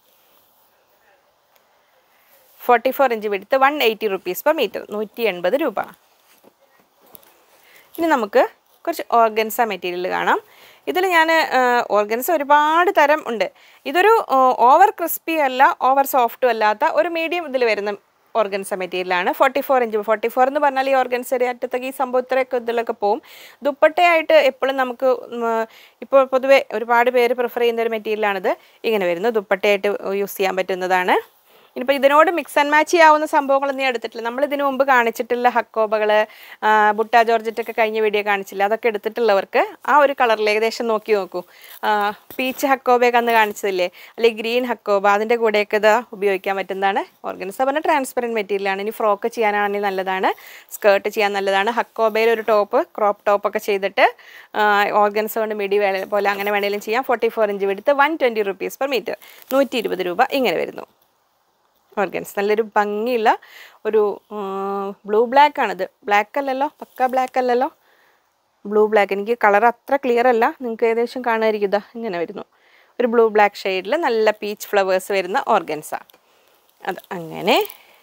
forty four inch width one eighty rupees per metre നൂറ്റി എൺപത് രൂപ ഇനി നമുക്ക് കുറച്ച് ഓർഗൻസ മെറ്റീരിയൽ കാണാം ഇതിൽ ഞാൻ ഓർഗൻസ് ഒരുപാട് തരം ഉണ്ട് ഇതൊരു ഓവർ ക്രിസ്പി അല്ല ഓവർ സോഫ്റ്റും അല്ലാത്ത ഒരു മീഡിയം ഇതിൽ വരുന്ന ഓർഗൻസ മെറ്റീരിയലാണ് forty four inch forty four എന്ന് പറഞ്ഞാൽ ഈ ഓർഗൻസയുടെ അറ്റത്തൊക്കെ ഈ സംഭവം ഇത്രയൊക്കെ ഇതിലൊക്കെ പോവും ദുപ്പട്ടയായിട്ട് എപ്പോഴും നമുക്ക് ഉം, ഇപ്പോൾ പൊതുവെ ഒരുപാട് പേര് പ്രിഫർ ചെയ്യുന്ന ഒരു മെറ്റീരിയലാണിത് ഇങ്ങനെ വരുന്നു ദുപ്പട്ടയായിട്ട് യൂസ് ചെയ്യാൻ പറ്റുന്നതാണ് ഇനിയിപ്പോൾ ഇതിനോട് മിക്സ് ആൻഡ് മാച്ച് ചെയ്യാവുന്ന സംഭവങ്ങളൊന്നും ഞാൻ എടുത്തിട്ടില്ല നമ്മൾ ഇതിനു മുമ്പ് കാണിച്ചിട്ടുള്ള ഹക്കോബകൾ ബുട്ട ജോർജറ്റൊക്കെ കഴിഞ്ഞ വീഡിയോ കാണിച്ചില്ല അതൊക്കെ എടുത്തിട്ടുള്ളവർക്ക് ആ ഒരു കളറിൽ ഏകദേശം നോക്കി നോക്കൂ പീച്ച് ഹക്കോബയൊക്കെ അന്ന് കാണിച്ചതില്ലേ അല്ലെങ്കിൽ ഗ്രീൻ ഹക്കോബ അതിൻ്റെ കൂടെയൊക്കെ ഇത് ഉപയോഗിക്കാൻ പറ്റുന്നതാണ് ഓർഗൻസ പറഞ്ഞാൽ ട്രാൻസ്പെറൻറ്റ് മെറ്റീരിയലാണ് ഇനി ഫ്രോക്ക് ചെയ്യാനാണെങ്കിൽ നല്ലതാണ് സ്കേർട്ട് ചെയ്യാൻ നല്ലതാണ് ഹക്കോബയിൽ ഒരു ടോപ്പ് ക്രോപ്പ് ടോപ്പൊക്കെ ചെയ്തിട്ട് ഓർഗൻസ കൊണ്ട് മിടി വേല പോലെ അങ്ങനെ വേണമെങ്കിലും ചെയ്യാം ഫോർട്ടി ഫോർ ഇഞ്ച് എടുത്ത് one twenty rupees per metre നൂറ്റി ഇരുപത് രൂപ ഇങ്ങനെ വരുന്നു ഓർഗൻസ് നല്ലൊരു ഭംഗിയുള്ള ഒരു ബ്ലൂ ബ്ലാക്ക് ആണിത് ബ്ലാക്ക് അല്ലല്ലോ പക്ക ബ്ലാക്ക് അല്ലല്ലോ ബ്ലൂ ബ്ലാക്ക് എനിക്ക് കളർ അത്ര ക്ലിയർ അല്ല നിങ്ങൾക്ക് ഏകദേശം കാണുമായിരിക്കും ഇതാ ഇങ്ങനെ വരുന്നു ഒരു ബ്ലൂ ബ്ലാക്ക് ഷെയ്ഡിൽ നല്ല പീച്ച് ഫ്ലവേഴ്സ് വരുന്ന ഓർഗൻസ അത് അങ്ങനെ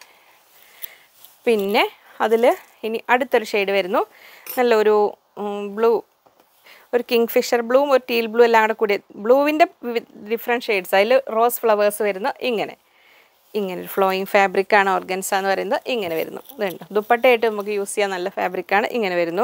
പിന്നെ അതിൽ ഇനി അടുത്തൊരു ഷെയ്ഡ് വരുന്നു നല്ലൊരു ബ്ലൂ ഒരു കിങ് ഫിഷർ ബ്ലൂവും ഒരു ടീൽ ബ്ലൂ എല്ലാം കൂടെ കൂടി ബ്ലൂവിൻ്റെ ഡിഫറെൻറ്റ് ഷെയ്ഡ്സ് അതിൽ റോസ് ഫ്ലവേഴ്സ് വരുന്ന ഇങ്ങനെ ഇങ്ങനെ ഒരു ഫ്ലോയിങ് ഫാബ്രിക്കാണ് ഓർഗൻസ എന്ന് പറയുന്നത് ഇങ്ങനെ വരുന്നു ഇതുണ്ട് ദുപ്പട്ടയായിട്ട് നമുക്ക് യൂസ് ചെയ്യാൻ നല്ല ഫാബ്രിക്കാണ് ഇങ്ങനെ വരുന്നു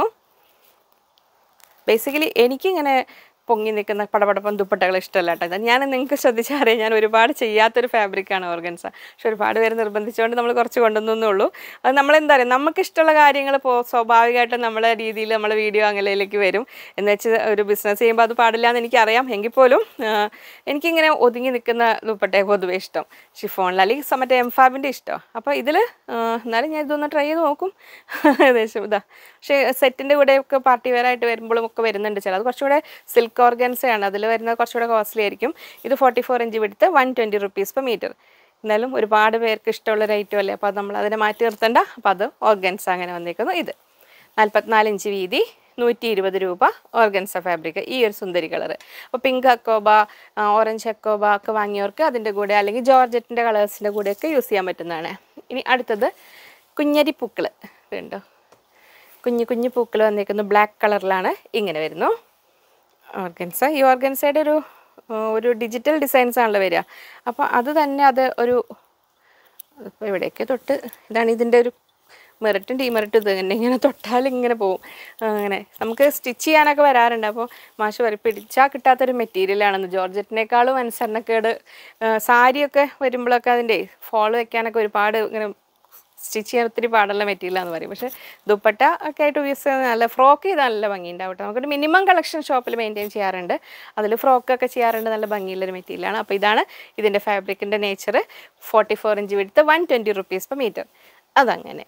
ബേസിക്കലി എനിക്കിങ്ങനെ പൊങ്ങി നിൽക്കുന്ന പടപടപ്പം ദുപ്പട്ടകൾ ഇഷ്ടമല്ല കേട്ടോ ഞാൻ നിങ്ങൾക്ക് ശ്രദ്ധിച്ചറിയാം ഞാൻ ഒരുപാട് ചെയ്യാത്തൊരു ഫാബ്രിക്കാണ് ഓർഗൻസ പക്ഷെ ഒരുപാട് പേര് നിർബന്ധിച്ചുകൊണ്ട് നമ്മൾ കുറച്ച് കൊണ്ടുവന്നേ ഉള്ളൂ അത് നമ്മളെന്താ പറയുക നമുക്ക് ഇഷ്ടമുള്ള കാര്യങ്ങൾ ഇപ്പോൾ സ്വാഭാവികമായിട്ടും നമ്മളെ രീതിയിൽ നമ്മളെ വീഡിയോ അങ്ങനെയിലേക്ക് വരും എന്ന് വെച്ച് ഒരു ബിസിനസ് ചെയ്യുമ്പോൾ അത് പാടില്ല എന്ന് എനിക്കറിയാം എങ്കിൽ പോലും ആ, എനിക്കിങ്ങനെ ഒതുങ്ങി നിൽക്കുന്ന ദുപ്പട്ടയെ പൊതുവേ ഇഷ്ടം ഷിഫോണിൽ അല്ലെങ്കിൽ സ- മറ്റേ എംഫാബിൻ്റെ ഇഷ്ടം അപ്പോൾ ഇതിൽ എന്നാലും ഞാൻ ഇതൊന്ന് ട്രൈ ചെയ്ത് നോക്കും ഏകദേശം ഇതാ പക്ഷേ സെറ്റിൻ്റെ കൂടെയൊക്കെ പാർട്ടി വെയർ ആയിട്ട് വരുമ്പോഴും ഒക്കെ വരുന്നുണ്ട് ചില അത് കുറച്ചുകൂടെ സിൽക്ക് ഓർഗൻസയാണ് അതിൽ വരുന്നത് കുറച്ചുകൂടെ കോസ്റ്റ്ലി ആയിരിക്കും ഇത് forty four inch width one twenty rupees per metre എന്നാലും ഒരുപാട് പേർക്ക് ഇഷ്ടമുള്ള ഒരു ഐറ്റം അല്ലേ അപ്പോൾ അത് നമ്മൾ അതിനെ മാറ്റി നിർത്തണ്ട അപ്പോൾ അത് ഓർഗൻസ് അങ്ങനെ വന്നേക്കുന്നു ഇത് നാൽപ്പത്തിനാല് ഇഞ്ച് വീതി നൂറ്റി ഇരുപത് രൂപ ഓർഗൻസ ഫാബ്രിക് ഈ ഒരു സുന്ദരി കളർ അപ്പോൾ പിങ്ക് അക്കോബ ഓറഞ്ച് അക്കോബ ഒക്കെ വാങ്ങിയവർക്ക് അതിൻ്റെ കൂടെ അല്ലെങ്കിൽ ജോർജറ്റിൻ്റെ കളേഴ്സിൻ്റെ കൂടെയൊക്കെ യൂസ് ചെയ്യാൻ പറ്റുന്നതാണ് ഇനി അടുത്തത് കുഞ്ഞരി പൂക്കൾ ഇതുണ്ടോ കുഞ്ഞു കുഞ്ഞു പൂക്കൾ വന്നേക്കുന്നു ബ്ലാക്ക് കളറിലാണ് ഇങ്ങനെ വരുന്നു ഓർഗൻസ ഈ ഓർഗൻസയുടെ ഒരു ആ, ഒരു ഡിജിറ്റൽ ഡിസൈൻസ് ആണല്ലോ വരിക അപ്പോൾ അത് തന്നെ അത് ഒരു ഇപ്പോൾ ഇവിടെയൊക്കെ തൊട്ട് ഇതാണ് ഇതിൻ്റെ ഒരു മെറിറ്റും ഡീമെറിറ്റും ഇത് തന്നെ ഇങ്ങനെ തൊട്ടാൽ ഇങ്ങനെ പോവും അങ്ങനെ നമുക്ക് സ്റ്റിച്ച് ചെയ്യാനൊക്കെ വരാറുണ്ട് അപ്പോൾ മാഷ് വരെ പിടിച്ചാൽ കിട്ടാത്തൊരു മെറ്റീരിയലാണെന്ന് ജോർജറ്റിനേക്കാളും അനുസരണക്കേട് ആ, സാരിയൊക്കെ വരുമ്പോഴൊക്കെ അതിൻ്റെ ഫോൾ വെക്കാനൊക്കെ ഒരുപാട് ഇങ്ങനെ സ്റ്റിച്ച് ചെയ്യാൻ ഒത്തിരി പാടുള്ള മെറ്റീരിയലാന്ന് പറയും പക്ഷേ ദുപ്പട്ട ഒക്കെ ആയിട്ട് യൂസ് ചെയ്യുന്ന നല്ല ഫ്രോക്ക് ചെയ്താൽ നല്ല ഭംഗിയുണ്ടാവും കേട്ടോ നമുക്കൊരു മിനിമം കളക്ഷൻ ഷോപ്പിൽ മെയിൻറ്റെയിൻ ചെയ്യാറുണ്ട് അതിൽ ഫ്രോക്കൊക്കെ ചെയ്യാറുണ്ട് നല്ല ഭംഗിയുള്ളൊരു മെറ്റീരിയലാണ് അപ്പോൾ ഇതാണ് ഇതിൻ്റെ ഫാബ്രിക്കിൻ്റെ nature forty four inch width one twenty rupees per metre അതങ്ങനെ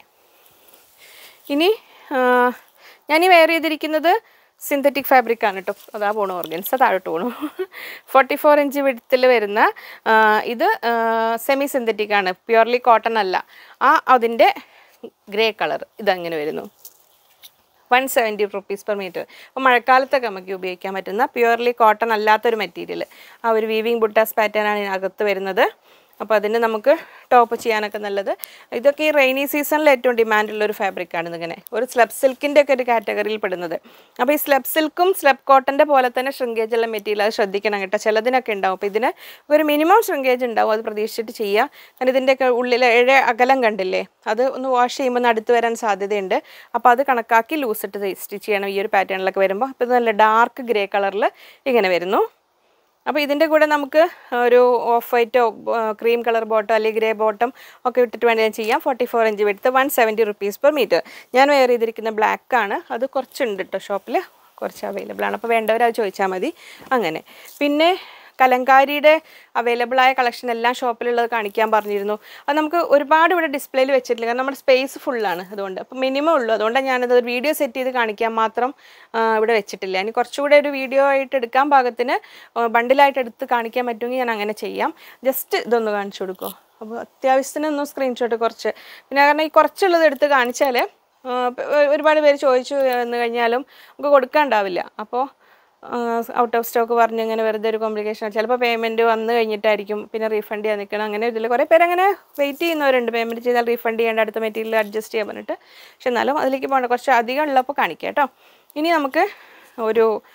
ഇനി ആ, ഞാനീ വെയർ ചെയ്തിരിക്കുന്നത് സിന്തറ്റിക് ഫാബ്രിക് ആണ് കേട്ടോ അതാ പോണു ഓർഗൻസ് താഴോട്ട് പോണു ഫോർട്ടി ഫോർ ഇഞ്ച് വിടുത്തിൽ വരുന്ന ആ, ഇത് സെമി സിന്തറ്റിക് ആണ് പ്യുവർലി കോട്ടൺ അല്ല ആ അതിൻ്റെ ഗ്രേ കളർ ഇതങ്ങനെ വരുന്നു one seventy rupees per metre അപ്പോൾ മഴക്കാലത്തൊക്കെ നമുക്ക് ഉപയോഗിക്കാൻ പറ്റുന്ന പ്യുവർലി കോട്ടൺ അല്ലാത്തൊരു മെറ്റീരിയൽ ആ ഒരു വീവിങ് ബുട്ടാസ് പാറ്റേൺ ആണ് ഇതിനകത്ത് വരുന്നത് അപ്പോൾ അതിന് നമുക്ക് ടോപ്പ് ചെയ്യാനൊക്കെ നല്ലത് ഇതൊക്കെ ഈ റെയിനി സീസണിൽ ഏറ്റവും ഡിമാൻഡുള്ള ഒരു ഫാബ്രിക്കാണ് ഇതിങ്ങനെ ഒരു സ്ലബ് സിൽക്കിൻ്റെ ഒക്കെ ഒരു കാറ്റഗറിയിൽ പെടുന്നത് അപ്പോൾ ഈ സ്ലബ് സിൽക്കും സ്ലബ് കോട്ടൻ്റെ പോലെ തന്നെ shrinkage ഉള്ള മെറ്റീരിയൽ അത് ശ്രദ്ധിക്കണം കേട്ടോ ചിലതിനൊക്കെ ഉണ്ടാവും അപ്പോൾ ഇതിന് ഒരു മിനിമം shrinkage ഉണ്ടാവും അത് പ്രതീക്ഷിച്ചിട്ട് ചെയ്യുക കാരണം ഇതിൻ്റെയൊക്കെ ഉള്ളിൽ ഏഴ് അകലം കണ്ടില്ലേ അത് ഒന്ന് വാഷ് ചെയ്യുമ്പോൾ ഒന്ന് അടുത്ത് വരാൻ സാധ്യതയുണ്ട് അപ്പോൾ അത് കണക്കാക്കി ലൂസ് ഇട്ട് സ്റ്റിച്ച് ചെയ്യണം ഈ ഒരു പാറ്റേണിലൊക്കെ വരുമ്പോൾ അപ്പോൾ ഇത് നല്ല ഡാർക്ക് ഗ്രേ കളറിൽ ഇങ്ങനെ വരുന്നു അപ്പോൾ ഇതിൻ്റെ കൂടെ നമുക്ക് ഒരു ഓഫ് വൈറ്റോ ക്രീം കളർ ബോട്ടോ അല്ലെങ്കിൽ ഗ്രേ ബോട്ടം ഒക്കെ ഇട്ടിട്ട് വേണമെങ്കിൽ ചെയ്യാം forty four inch width one seventy rupees per metre ഞാൻ വെയർ ചെയ്തിരിക്കുന്ന ബ്ലാക്ക് ആണ് അത് കുറച്ചുണ്ട് കേട്ടോ ഷോപ്പിൽ കുറച്ച് അവൈലബിൾ ആണ് അപ്പോൾ വേണ്ടവർ അത് ചോദിച്ചാൽ മതി അങ്ങനെ പിന്നെ കലങ്കാരിയുടെ അവൈലബിൾ ആയ കളക്ഷൻ എല്ലാം ഷോപ്പിലുള്ളത് കാണിക്കാൻ പറഞ്ഞിരുന്നു അത് നമുക്ക് ഒരുപാട് ഇവിടെ ഡിസ്പ്ലേയിൽ വെച്ചിട്ടില്ല കാരണം നമ്മുടെ സ്പേസ് ഫുള്ളാണ് അതുകൊണ്ട് അപ്പോൾ മിനിമം ഉള്ളൂ അതുകൊണ്ടാണ് ഞാനത് ഒരു വീഡിയോ സെറ്റ് ചെയ്ത് കാണിക്കാൻ മാത്രം ആ, ഇവിടെ വെച്ചിട്ടില്ല ഇനി കുറച്ചുകൂടെ ഒരു വീഡിയോ ആയിട്ട് എടുക്കാൻ പാകത്തിന് ബണ്ടിലായിട്ട് എടുത്ത് കാണിക്കാൻ പറ്റുമെങ്കിൽ ഞാൻ അങ്ങനെ ചെയ്യാം ജസ്റ്റ് ഇതൊന്ന് കാണിച്ചു കൊടുക്കുമോ അപ്പോൾ അത്യാവശ്യത്തിന് ഒന്ന് സ്ക്രീൻഷോട്ട് കുറച്ച് പിന്നെ കാരണം ഈ കുറച്ചുള്ളത് എടുത്ത് കാണിച്ചാൽ ഒരുപാട് പേര് ചോദിച്ചു എന്ന് കഴിഞ്ഞാലും നമുക്ക് കൊടുക്കാണ്ടാവില്ല അപ്പോൾ ഔട്ട് ഓഫ് സ്റ്റോക്ക് പറഞ്ഞ് അങ്ങനെ വെറുതെ ഒരു കോംപ്ലിക്കേഷൻ ചിലപ്പോൾ പേയ്മെൻറ്റ് വന്നു കഴിഞ്ഞിട്ടായിരിക്കും പിന്നെ റീഫണ്ട് ചെയ്യാൻ നിൽക്കണം അങ്ങനെ ഇതിൽ കുറേ പേര് അങ്ങനെ വെയിറ്റ് ചെയ്യുന്നവരുണ്ട് പേയ്മെൻറ്റ് ചെയ്താൽ റീഫണ്ട് ചെയ്യേണ്ട അടുത്ത മെറ്റീരിയൽ അഡ്ജസ്റ്റ് ചെയ്യാൻ പറഞ്ഞിട്ട് പക്ഷെ എന്നാലും അതിലേക്ക് പോകണ്ട കുറച്ച് അധികം ഉള്ളപ്പോൾ കാണിക്കാം കേട്ടോ ഇനി നമുക്ക് ഒരു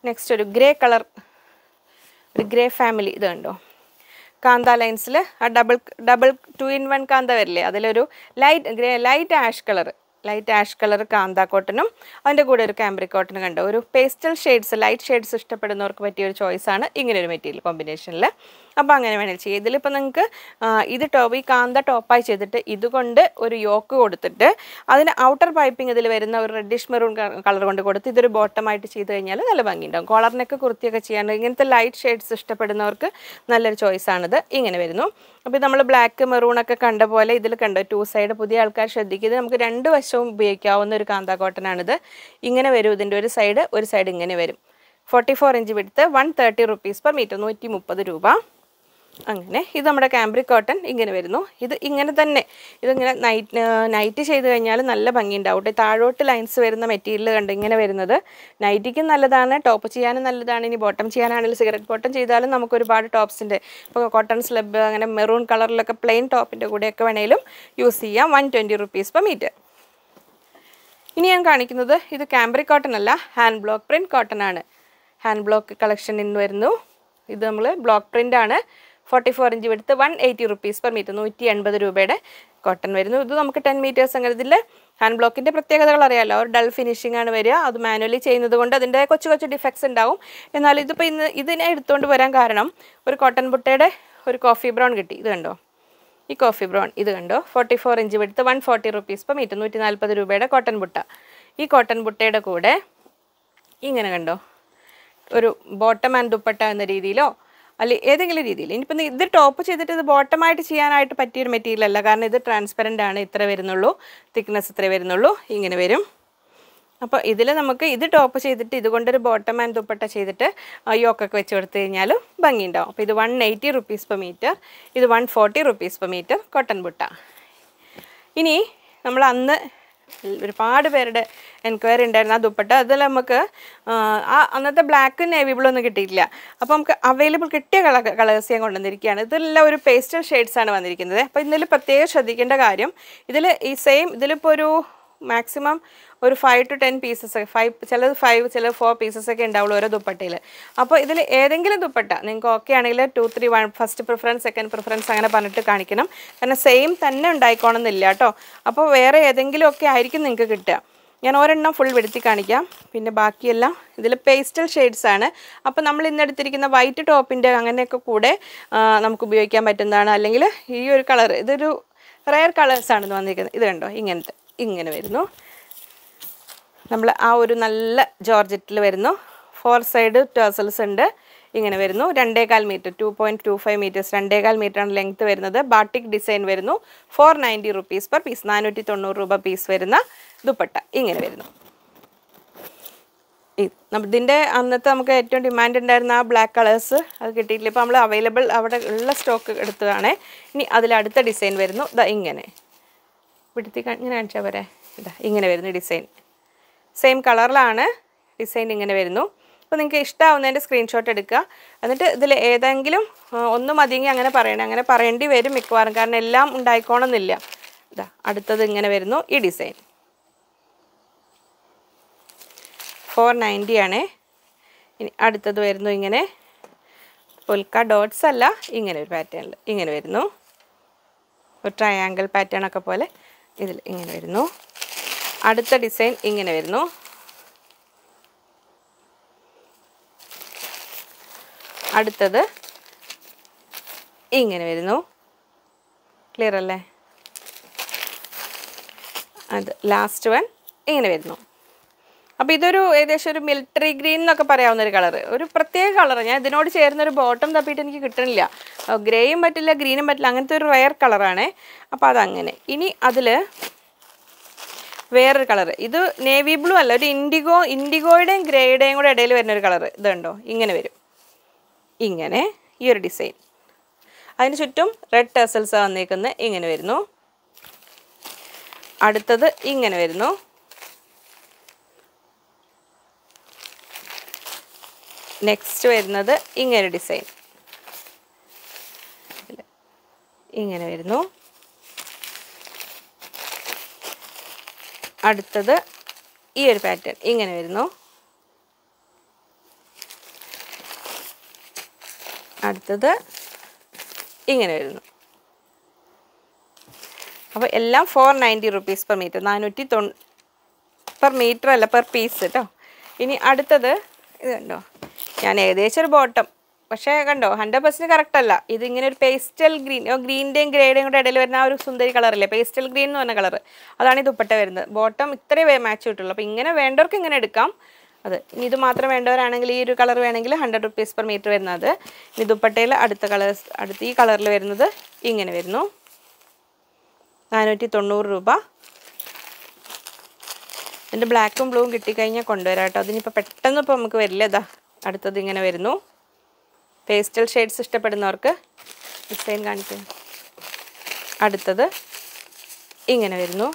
നെക്സ്റ്റ് ഒരു ഗ്രേ കളർ ഒരു ഗ്രേ ഫാമിലി ഇത് കണ്ടോ കാന്ത ലൈൻസിൽ ആ double double two in one kantha വരില്ലേ അതിലൊരു light grey light ash colour light ash colour kantha കോട്ടനും അതിൻ്റെ കൂടെ ഒരു കാംബ്രിക് കോട്ടനും കണ്ടോ ഒരു പേസ്റ്റൽ ഷെയ്ഡ്സ് ലൈറ്റ് ഷെയ്ഡ്സ് ഇഷ്ടപ്പെടുന്നവർക്ക് പറ്റിയ ഒരു ചോയ്സാണ് ഇങ്ങനെ ഒരു മെറ്റീരിയൽ കോമ്പിനേഷനിൽ അപ്പോൾ അങ്ങനെ വേണമെങ്കിൽ ചെയ്യാം ഇതിലിപ്പോൾ നിങ്ങൾക്ക് ഇത് ടോപ്പ് ഈ കാന്ത ടോപ്പായി ചെയ്തിട്ട് ഇതുകൊണ്ട് ഒരു യോക്ക് കൊടുത്തിട്ട് അതിന് ഔട്ടർ പൈപ്പിംഗ് ഇതിൽ വരുന്ന ഒരു റെഡിഷ് മെറൂൺ കളർ കൊണ്ട് കൊടുത്ത് ഇതൊരു ബോട്ടമായിട്ട് ചെയ്ത് കഴിഞ്ഞാൽ നല്ല ഭംഗിയുണ്ടാവും കോളറിനൊക്കെ കുർത്തിയൊക്കെ ചെയ്യാൻ ഇങ്ങനത്തെ ലൈറ്റ് ഷെയ്ഡ്സ് ഇഷ്ടപ്പെടുന്നവർക്ക് നല്ലൊരു ചോയ്സാണിത് ഇങ്ങനെ വരുന്നു അപ്പോൾ നമ്മൾ ബ്ലാക്ക് മെറൂൺ ഒക്കെ കണ്ട പോലെ ഇതിൽ കണ്ടോ ടു സൈഡ് പുതിയ ആൾക്കാർ ശ്രദ്ധിക്കുക ഇത് നമുക്ക് രണ്ട് വശവും ഉപയോഗിക്കാവുന്ന ഒരു കാന്ത കോട്ടനാണിത് ഇങ്ങനെ വരും ഇതിൻ്റെ ഒരു സൈഡ് ഒരു സൈഡ് ഇങ്ങനെ വരും forty four inch width one thirty rupees per metre നൂറ്റി മുപ്പത് രൂപ അങ്ങനെ ഇത് നമ്മുടെ കാംബ്രിക് കോട്ടൺ ഇങ്ങനെ വരുന്നു ഇത് ഇങ്ങനെ തന്നെ ഇതിങ്ങനെ നൈറ്റ് നൈറ്റ് ചെയ്ത് കഴിഞ്ഞാൽ നല്ല ഭംഗിയുണ്ടാവും കേട്ടോ. താഴോട്ട് ലൈൻസ് വരുന്ന മെറ്റീരിയൽ കണ്ട് ഇങ്ങനെ വരുന്നത് നൈറ്റിക്കും നല്ലതാണ് ടോപ്പ് ചെയ്യാനും നല്ലതാണ് ഇനി ബോട്ടം ചെയ്യാനാണെങ്കിലും സിഗരറ്റ് ബോട്ടം ചെയ്താലും നമുക്ക് ഒരുപാട് ടോപ്സിൻ്റെ ഇപ്പോൾ കോട്ടൺ സ്ലബ് അങ്ങനെ മെറൂൺ കളറിലൊക്കെ പ്ലെയിൻ ടോപ്പിൻ്റെ കൂടെയൊക്കെ വേണേലും യൂസ് ചെയ്യാം one twenty rupees per metre ഇനി ഞാൻ കാണിക്കുന്നത് ഇത് കാംബ്രിക് കോട്ടൺ അല്ല ഹാൻഡ് ബ്ലോക്ക് പ്രിൻറ്റ് കോട്ടൺ ആണ് ഹാൻഡ് ബ്ലോക്ക് കളക്ഷൻ ഇന്ന് വരുന്നു ഇത് നമ്മൾ ബ്ലോക്ക് പ്രിൻ്റ് ആണ് ഫോർട്ടി ഫോർ ഇഞ്ച് എടുത്ത് one eighty rupees per metre നൂറ്റി എൺപത് രൂപയുടെ കോട്ടൺ വരുന്നു ഇത് നമുക്ക് ടെൻ മീറ്റേഴ്സ് അങ്ങനെ ഇതിൽ ഹാൻഡ് ബ്ലോക്കിൻ്റെ പ്രത്യേകതകൾ അറിയാമല്ലോ ഒരു ഡൾ ഫിനിഷിംഗ് ആണ് വരിക അത് മാനുവലി ചെയ്യുന്നത് കൊണ്ട് അതിൻ്റെ കൊച്ചു കൊച്ചു ഡിഫക്ട്സ് ഉണ്ടാവും എന്നാൽ ഇതിപ്പോൾ ഇന്ന് ഇതിനെ എടുത്തുകൊണ്ട് വരാൻ കാരണം ഒരു കോട്ടൺ ബുട്ടയുടെ ഒരു കോഫി ബ്രൗൺ കിട്ടി ഇത് കണ്ടോ ഈ കോഫി ബ്രൗൺ ഇത് കണ്ടോ ഫോർട്ടി ഫോർ ഇഞ്ച് എടുത്ത് one forty rupees per metre നൂറ്റി നാൽപ്പത് രൂപയുടെ കോട്ടൺ ബുട്ട ഈ കോട്ടൺ ബുട്ടയുടെ കൂടെ ഇങ്ങനെ കണ്ടോ ഒരു ബോട്ടം ആൻഡ് ദുപ്പട്ട എന്ന രീതിയിലോ അല്ലെ ഏതെങ്കിലും രീതിയിൽ ഇനിയിപ്പോൾ ഇത് ടോപ്പ് ചെയ്തിട്ട് ഇത് ബോട്ടമായിട്ട് ചെയ്യാനായിട്ട് പറ്റിയൊരു മെറ്റീരിയൽ അല്ല കാരണം ഇത് ട്രാൻസ്പെറൻ്റ് ആണ് ഇത്ര വരുന്നുള്ളൂ തിക്നെസ് ഇത്ര വരുന്നുള്ളൂ ഇങ്ങനെ വരും അപ്പോൾ ഇതിൽ നമുക്ക് ഇത് ടോപ്പ് ചെയ്തിട്ട് ഇതുകൊണ്ടൊരു ബോട്ടം ആൻഡ് ദുപ്പട്ട ചെയ്തിട്ട് യോക്കൊക്കെ വെച്ച് കൊടുത്തു കഴിഞ്ഞാൽ ഭംഗിയുണ്ടാവും അപ്പോൾ ഇത് one eighty rupees per metre ഇത് one forty rupees per metre cotton butta ഇനി നമ്മൾ അന്ന് ഒരുപാട് പേരുടെ എൻക്വയറി ഉണ്ടായിരുന്നു ആ ദുപ്പട്ട അതിൽ നമുക്ക് ആ, ആ അന്നത്തെ ബ്ലാക്ക് നേവി ബ്ലൂ ഒന്നും കിട്ടിയിട്ടില്ല അപ്പോൾ നമുക്ക് അവൈലബിൾ കിട്ടിയ കളർ കളേഴ്സ് ഞാൻ കൊണ്ടുവന്നിരിക്കുകയാണ് ഇതെല്ലാം ഒരു പേസ്റ്റൽ ഷെയ്ഡ്സ് ആണ് വന്നിരിക്കുന്നത് അപ്പോൾ ഇതിൽ പ്രത്യേകം ശ്രദ്ധിക്കേണ്ട കാര്യം ഇതിൽ ഈ സെയിം ഇതിലിപ്പോൾ ഒരു മാക്സിമം ഒരു five to ten pieces five ചിലത് ഫൈവ് ചില ഫോർ പീസസ് ഒക്കെ ഉണ്ടാവുള്ളൂ ഓരോ ദുപ്പട്ടയിൽ അപ്പോൾ ഇതിൽ ഏതെങ്കിലും ദുപ്പട്ട നിങ്ങൾക്ക് ഓക്കെ ആണെങ്കിൽ two three one first preference second preference അങ്ങനെ പറഞ്ഞിട്ട് കാണിക്കണം കാരണം സെയിം തന്നെ ഉണ്ടായിക്കോണമെന്നില്ല കേട്ടോ അപ്പോൾ വേറെ ഏതെങ്കിലും ഒക്കെ ആയിരിക്കും നിങ്ങൾക്ക് കിട്ടുക ഞാൻ ഒരെണ്ണം ഫുൾ വെടുത്തി കാണിക്കാം പിന്നെ ബാക്കിയെല്ലാം ഇതിൽ പേസ്റ്റൽ ഷെയ്ഡ്സ് ആണ് അപ്പോൾ നമ്മൾ ഇന്ന് എടുത്തിരിക്കുന്ന വൈറ്റ് ടോപ്പിൻ്റെ അങ്ങനെയൊക്കെ കൂടെ ആ, നമുക്ക് ഉപയോഗിക്കാൻ പറ്റുന്നതാണ് അല്ലെങ്കിൽ ഈ ഒരു കളർ ഇതൊരു റയർ കളേഴ്സാണ് ഇത് വന്നിരിക്കുന്നത് ഇത് കണ്ടോ ഇങ്ങനത്തെ ഇങ്ങനെ വരുന്നു നമ്മൾ ആ ഒരു നല്ല ജോർജറ്റിൽ വരുന്നു ഫോർ സൈഡ് ടേസൽസ് ഉണ്ട് ഇങ്ങനെ വരുന്നു രണ്ടേകാൽ metre two point two five metres രണ്ടേകാൽ മീറ്ററാണ് ലെങ്ത് വരുന്നത് ബാട്ടിക് ഡിസൈൻ വരുന്നു four ninety rupees per piece നാനൂറ്റി തൊണ്ണൂറ് രൂപ പീസ് വരുന്ന ദുപ്പട്ട ഇങ്ങനെ വരുന്നു ഇത് നമ്മ- ഇതിൻ്റെ അന്നത്തെ നമുക്ക് ഏറ്റവും ഡിമാൻഡ് ഉണ്ടായിരുന്ന ആ ബ്ലാക്ക് കളേഴ്സ് അത് കിട്ടിയിട്ടില്ല ഇപ്പോൾ നമ്മൾ അവൈലബിൾ അവിടെ ഉള്ള സ്റ്റോക്ക് എടുത്തതാണ് ഇനി അതിൽ അടുത്ത ഡിസൈൻ വരുന്നു ഇതാ ഇങ്ങനെ പിടുത്തി കാ- ഇങ്ങനെ കാണിച്ചാൽ പോരെ ഇതാ ഇങ്ങനെ വരുന്നു ഡിസൈൻ സെയിം കളറിലാണ് ഡിസൈൻ ഇങ്ങനെ വരുന്നു അപ്പോൾ നിങ്ങൾക്ക് ഇഷ്ടമാവുന്നതിൻ്റെ സ്ക്രീൻഷോട്ട് എടുക്കുക എന്നിട്ട് ഇതിൽ ഏതെങ്കിലും ആ, ഒന്ന് മതിയെങ്കിൽ അങ്ങനെ പറയണേ അങ്ങനെ പറയേണ്ടി വരും മിക്കവാറും കാരണം എല്ലാം ഉണ്ടായിക്കോണമെന്നില്ല ഇതാ അടുത്തത് ഇങ്ങനെ വരുന്നു ഈ ഡിസൈൻ ഫോർ നയൻറ്റി ആണേ ഇനി അടുത്തത് വരുന്നു ഇങ്ങനെ പുൽക്ക ഡോട്ട്സ് അല്ല ഇങ്ങനെ ഒരു പാറ്റേണിൽ ഇങ്ങനെ വരുന്നു ഒരു ട്രയാങ്കിൾ പാറ്റേൺ ഒക്കെ പോലെ ഇതിൽ ഇങ്ങനെ വരുന്നു അടുത്ത ഡിസൈൻ ഇങ്ങനെ വരുന്നു അടുത്തത് ഇങ്ങനെ വരുന്നു ക്ലിയർ അല്ലേ അത് ലാസ്റ്റ് വൺ ഇങ്ങനെ വരുന്നു അപ്പോൾ ഇതൊരു ഏകദേശം ഒരു മിലിറ്ററി ഗ്രീൻ എന്നൊക്കെ പറയാവുന്ന ഒരു കളർ ഒരു പ്രത്യേക കളർ ഞാൻ ഇതിനോട് ചേർന്ന ഒരു ബോട്ടം തപ്പിയിട്ട് എനിക്ക് കിട്ടണില്ല ഗ്രേയും പറ്റില്ല ഗ്രീനും പറ്റില്ല അങ്ങനത്തെ ഒരു റയർ കളറാണ് അപ്പോൾ അതങ്ങനെ ഇനി അതിൽ വേറൊരു കളർ ഇത് നേവി ബ്ലൂ അല്ല ഒരു ഇൻഡിഗോ ഇൻഡിഗോയുടെയും ഗ്രേയുടെയും കൂടെ ഇടയിൽ വരുന്ന ഒരു കളർ ഇതുണ്ടോ ഇങ്ങനെ വരും ഇങ്ങനെ ഈ ഒരു ഡിസൈൻ അതിന് ചുറ്റും റെഡ് ടെസൽസ് വന്നേക്കുന്നത് ഇങ്ങനെ വരുന്നു അടുത്തത് ഇങ്ങനെ വരുന്നു നെക്സ്റ്റ് വരുന്നത് ഇങ്ങനെ ഡിസൈൻ ഇങ്ങനെ വരുന്നു അടുത്തത് ഈ ഒരു പാറ്റേൺ ഇങ്ങനെ വരുന്നു അടുത്തത് ഇങ്ങനെ വരുന്നു അപ്പോൾ എല്ലാം four ninety rupees per metre നാനൂറ്റി തൊ പെർ മീറ്റർ അല്ല പെർ പീസ് കേട്ടോ ഇനി അടുത്തത് ഇത് കണ്ടോ ഞാൻ ഏകദേശം ഒരു ബോട്ടം പക്ഷേ കണ്ടോ ഹൺഡ്രഡ് പെർസെൻറ്റ് കറക്റ്റ് അല്ല ഇത് ഇങ്ങനെ ഒരു പേസ്റ്റൽ ഗ്രീൻ ഗ്രീൻ്റെയും ഗ്രേയുടെയും കൂടെ ഇടയിൽ വരുന്ന ആ ഒരു സുന്ദരി കളറില്ലേ പേസ്റ്റൽ ഗ്രീൻ എന്ന് പറഞ്ഞ കളർ അതാണ് ഈ ദുപ്പട്ട വരുന്നത് ബോട്ടം ഇത്രയേ മാച്ച് കിട്ടുള്ളൂ അപ്പോൾ ഇങ്ങനെ വേണ്ടവർക്ക് ഇങ്ങനെ എടുക്കാം അത് ഇനി ഇത് മാത്രം വേണ്ടവരാണെങ്കിൽ ഈ ഒരു കളർ വേണമെങ്കിൽ ഹൺഡ്രഡ് റുപ്പീസ് പെർ മീറ്റർ വരുന്നത് ഇനി ദുപ്പട്ടയിൽ അടുത്ത കളേഴ്സ് അടുത്ത ഈ കളറിൽ വരുന്നത് ഇങ്ങനെ വരുന്നു നാനൂറ്റി തൊണ്ണൂറ് രൂപ എൻ്റെ ബ്ലാക്കും ബ്ലൂവും കിട്ടിക്കഴിഞ്ഞാൽ കൊണ്ടുവരാം കേട്ടോ അതിനിപ്പോൾ പെട്ടെന്ന് ഇപ്പോൾ നമുക്ക് വരില്ല ഇതാ അടുത്തത് ഇങ്ങനെ വരുന്നു പേസ്റ്റൽ ഷെയ്ഡ്സ് ഇഷ്ടപ്പെടുന്നവർക്ക് ഡിസൈൻ കാണിക്കുക അടുത്തത് ഇങ്ങനെ വരുന്നു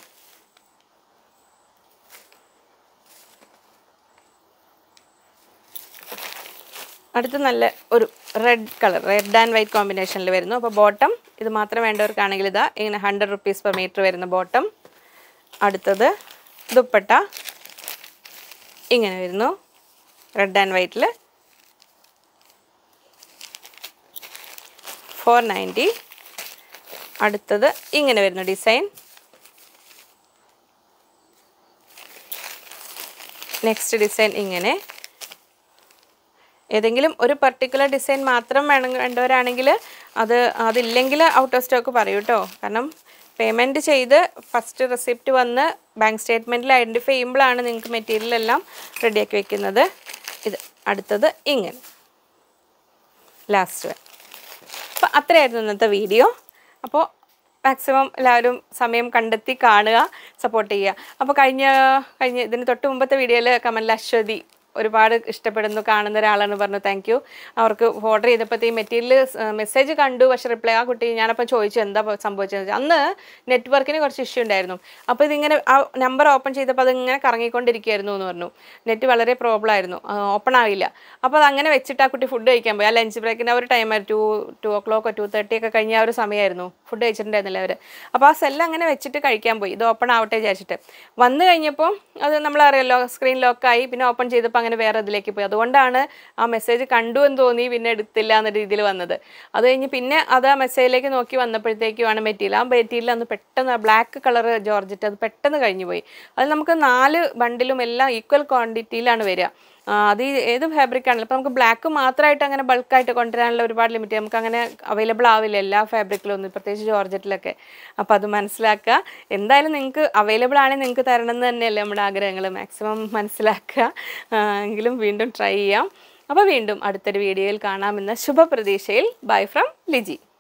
അടുത്ത് നല്ല ഒരു red colour red and white കോമ്പിനേഷനിൽ വരുന്നു അപ്പോൾ ബോട്ടം ഇത് മാത്രം വേണ്ടവർക്കാണെങ്കിൽ ഇതാ ഇങ്ങനെ ഹൺഡ്രഡ് റുപ്പീസ് പെർ മീറ്റർ വരുന്ന ബോട്ടം അടുത്തത് ദുപ്പട്ട ഇങ്ങനെ വരുന്നു റെഡ് ആൻഡ് വൈറ്റിൽ ഫോർ നയൻറ്റി അടുത്തത് ഇങ്ങനെ വരുന്നു ഡിസൈൻ നെക്സ്റ്റ് ഡിസൈൻ ഇങ്ങനെ ഏതെങ്കിലും ഒരു പർട്ടിക്കുലർ ഡിസൈൻ മാത്രം വേണം വേണ്ടവരാണെങ്കിൽ അത് അതില്ലെങ്കിൽ ഔട്ട് ഓഫ് സ്റ്റോക്ക് പറയൂ കേട്ടോ കാരണം പേയ്മെൻറ്റ് ചെയ്ത് ഫസ്റ്റ് റെസിപ്റ്റ് വന്ന് ബാങ്ക് സ്റ്റേറ്റ്മെൻറ്റിൽ ഐഡൻറ്റിഫൈ ചെയ്യുമ്പോഴാണ് നിങ്ങൾക്ക് മെറ്റീരിയൽ എല്ലാം റെഡിയാക്കി വെക്കുന്നത് ഇത് അടുത്തത് ഇങ്ങനെ ലാസ്റ്റ് വരെ അപ്പോൾ അത്രയായിരുന്നു ഇന്നത്തെ വീഡിയോ അപ്പോൾ മാക്സിമം എല്ലാവരും സമയം കണ്ടെത്തി കാണുക സപ്പോർട്ട് ചെയ്യുക അപ്പോൾ കഴിഞ്ഞ കഴിഞ്ഞ ഇതിന് തൊട്ട് മുമ്പത്തെ വീഡിയോയിൽ കമലിൽ അശ്വതി ഒരുപാട് ഇഷ്ടപ്പെടുന്നു കാണുന്ന ഒരാളാണ് പറഞ്ഞു താങ്ക് യു അവർക്ക് ഓർഡർ ചെയ്തപ്പോഴത്തെ ഈ മെറ്റീരിയൽ മെസ്സേജ് കണ്ടു പക്ഷെ റിപ്ലൈ ആ കുട്ടി ഞാനപ്പോൾ ചോദിച്ചു എന്താ പ- സംഭവിച്ചതെന്ന് വെച്ചാൽ അന്ന് നെറ്റ്വർക്കിന് കുറച്ച് ഇഷ്യൂ ഉണ്ടായിരുന്നു അപ്പോൾ ഇതിങ്ങനെ ആ നമ്പർ ഓപ്പൺ ചെയ്തപ്പോൾ അതിങ്ങനെ കറങ്ങിക്കൊണ്ടിരിക്കുകയായിരുന്നു എന്ന് പറഞ്ഞു നെറ്റ് വളരെ പ്രോബ്ലം ആയിരുന്നു ഓപ്പൺ ആവില്ല അപ്പോൾ അത് അങ്ങനെ വെച്ചിട്ട് ആ കുട്ടി ഫുഡ് കഴിക്കാൻ പോയി ആ ലഞ്ച് ബ്രേക്കിൻ്റെ ആ ഒരു ടൈമായിരുന്നു ടു ടു ഓ ക്ലോക്കോ ടു തേർട്ടി ഒക്കെ കഴിഞ്ഞ ആ ഒരു സമയമായിരുന്നു ഫുഡ് കഴിച്ചിട്ടുണ്ടായിരുന്നില്ല അവർ അപ്പോൾ ആ സെല്ല് അങ്ങനെ വെച്ചിട്ട് കഴിക്കാൻ പോയി ഇത് ഓപ്പൺ ആവട്ടെ വിചാരിച്ചിട്ട് വന്നു കഴിഞ്ഞപ്പോൾ അത് നമ്മളറിയാലോ സ്ക്രീൻ ലോക്കായി പിന്നെ ഓപ്പൺ ചെയ്തപ്പോൾ അങ്ങനെ വേറെ ഇതിലേക്ക് പോയി അതുകൊണ്ടാണ് ആ മെസ്സേജ് കണ്ടു എന്ന് തോന്നി പിന്നെ എടുത്തില്ല എന്ന രീതിയിൽ വന്നത് അത് കഴിഞ്ഞ് പിന്നെ അത് ആ മെസ്സേജിലേക്ക് നോക്കി വന്നപ്പോഴത്തേക്കുമാണ് മെറ്റീരിയൽ ആ മെറ്റീരിയൽ അന്ന് പെട്ടെന്ന് ബ്ലാക്ക് കളർ ജോർജറ്റ് അത് പെട്ടെന്ന് കഴിഞ്ഞു പോയി അത് നമുക്ക് നാല് ബണ്ടിലും എല്ലാം ഈക്വൽ ക്വാണ്ടിറ്റിയിലാണ് വരിക ആ, അത് ഈ ഏത് ഫാബ്രിക് ആണെങ്കിലും ഇപ്പോൾ നമുക്ക് ബ്ലാക്ക് മാത്രമായിട്ട് അങ്ങനെ ബൾക്കായിട്ട് കൊണ്ടുവരാനുള്ള ഒരുപാട് ലിമിറ്റ് നമുക്ക് അങ്ങനെ അവൈലബിൾ ആവില്ല എല്ലാ ഫാബ്രിക്കിലും ഒന്നും പ്രത്യേകിച്ച് ജോർജറ്റിലൊക്കെ അപ്പോൾ അത് മനസ്സിലാക്കുക എന്തായാലും നിങ്ങൾക്ക് അവൈലബിൾ ആണെങ്കിൽ നിങ്ങൾക്ക് തരണം എന്ന് തന്നെയല്ലേ നമ്മുടെ ആഗ്രഹങ്ങൾ മാക്സിമം മനസ്സിലാക്കുക ആ, എങ്കിലും വീണ്ടും ട്രൈ ചെയ്യാം അപ്പോൾ വീണ്ടും അടുത്തൊരു വീഡിയോയിൽ കാണാമെന്ന ശുഭപ്രതീക്ഷയിൽ ബൈ ഫ്രം ലിജി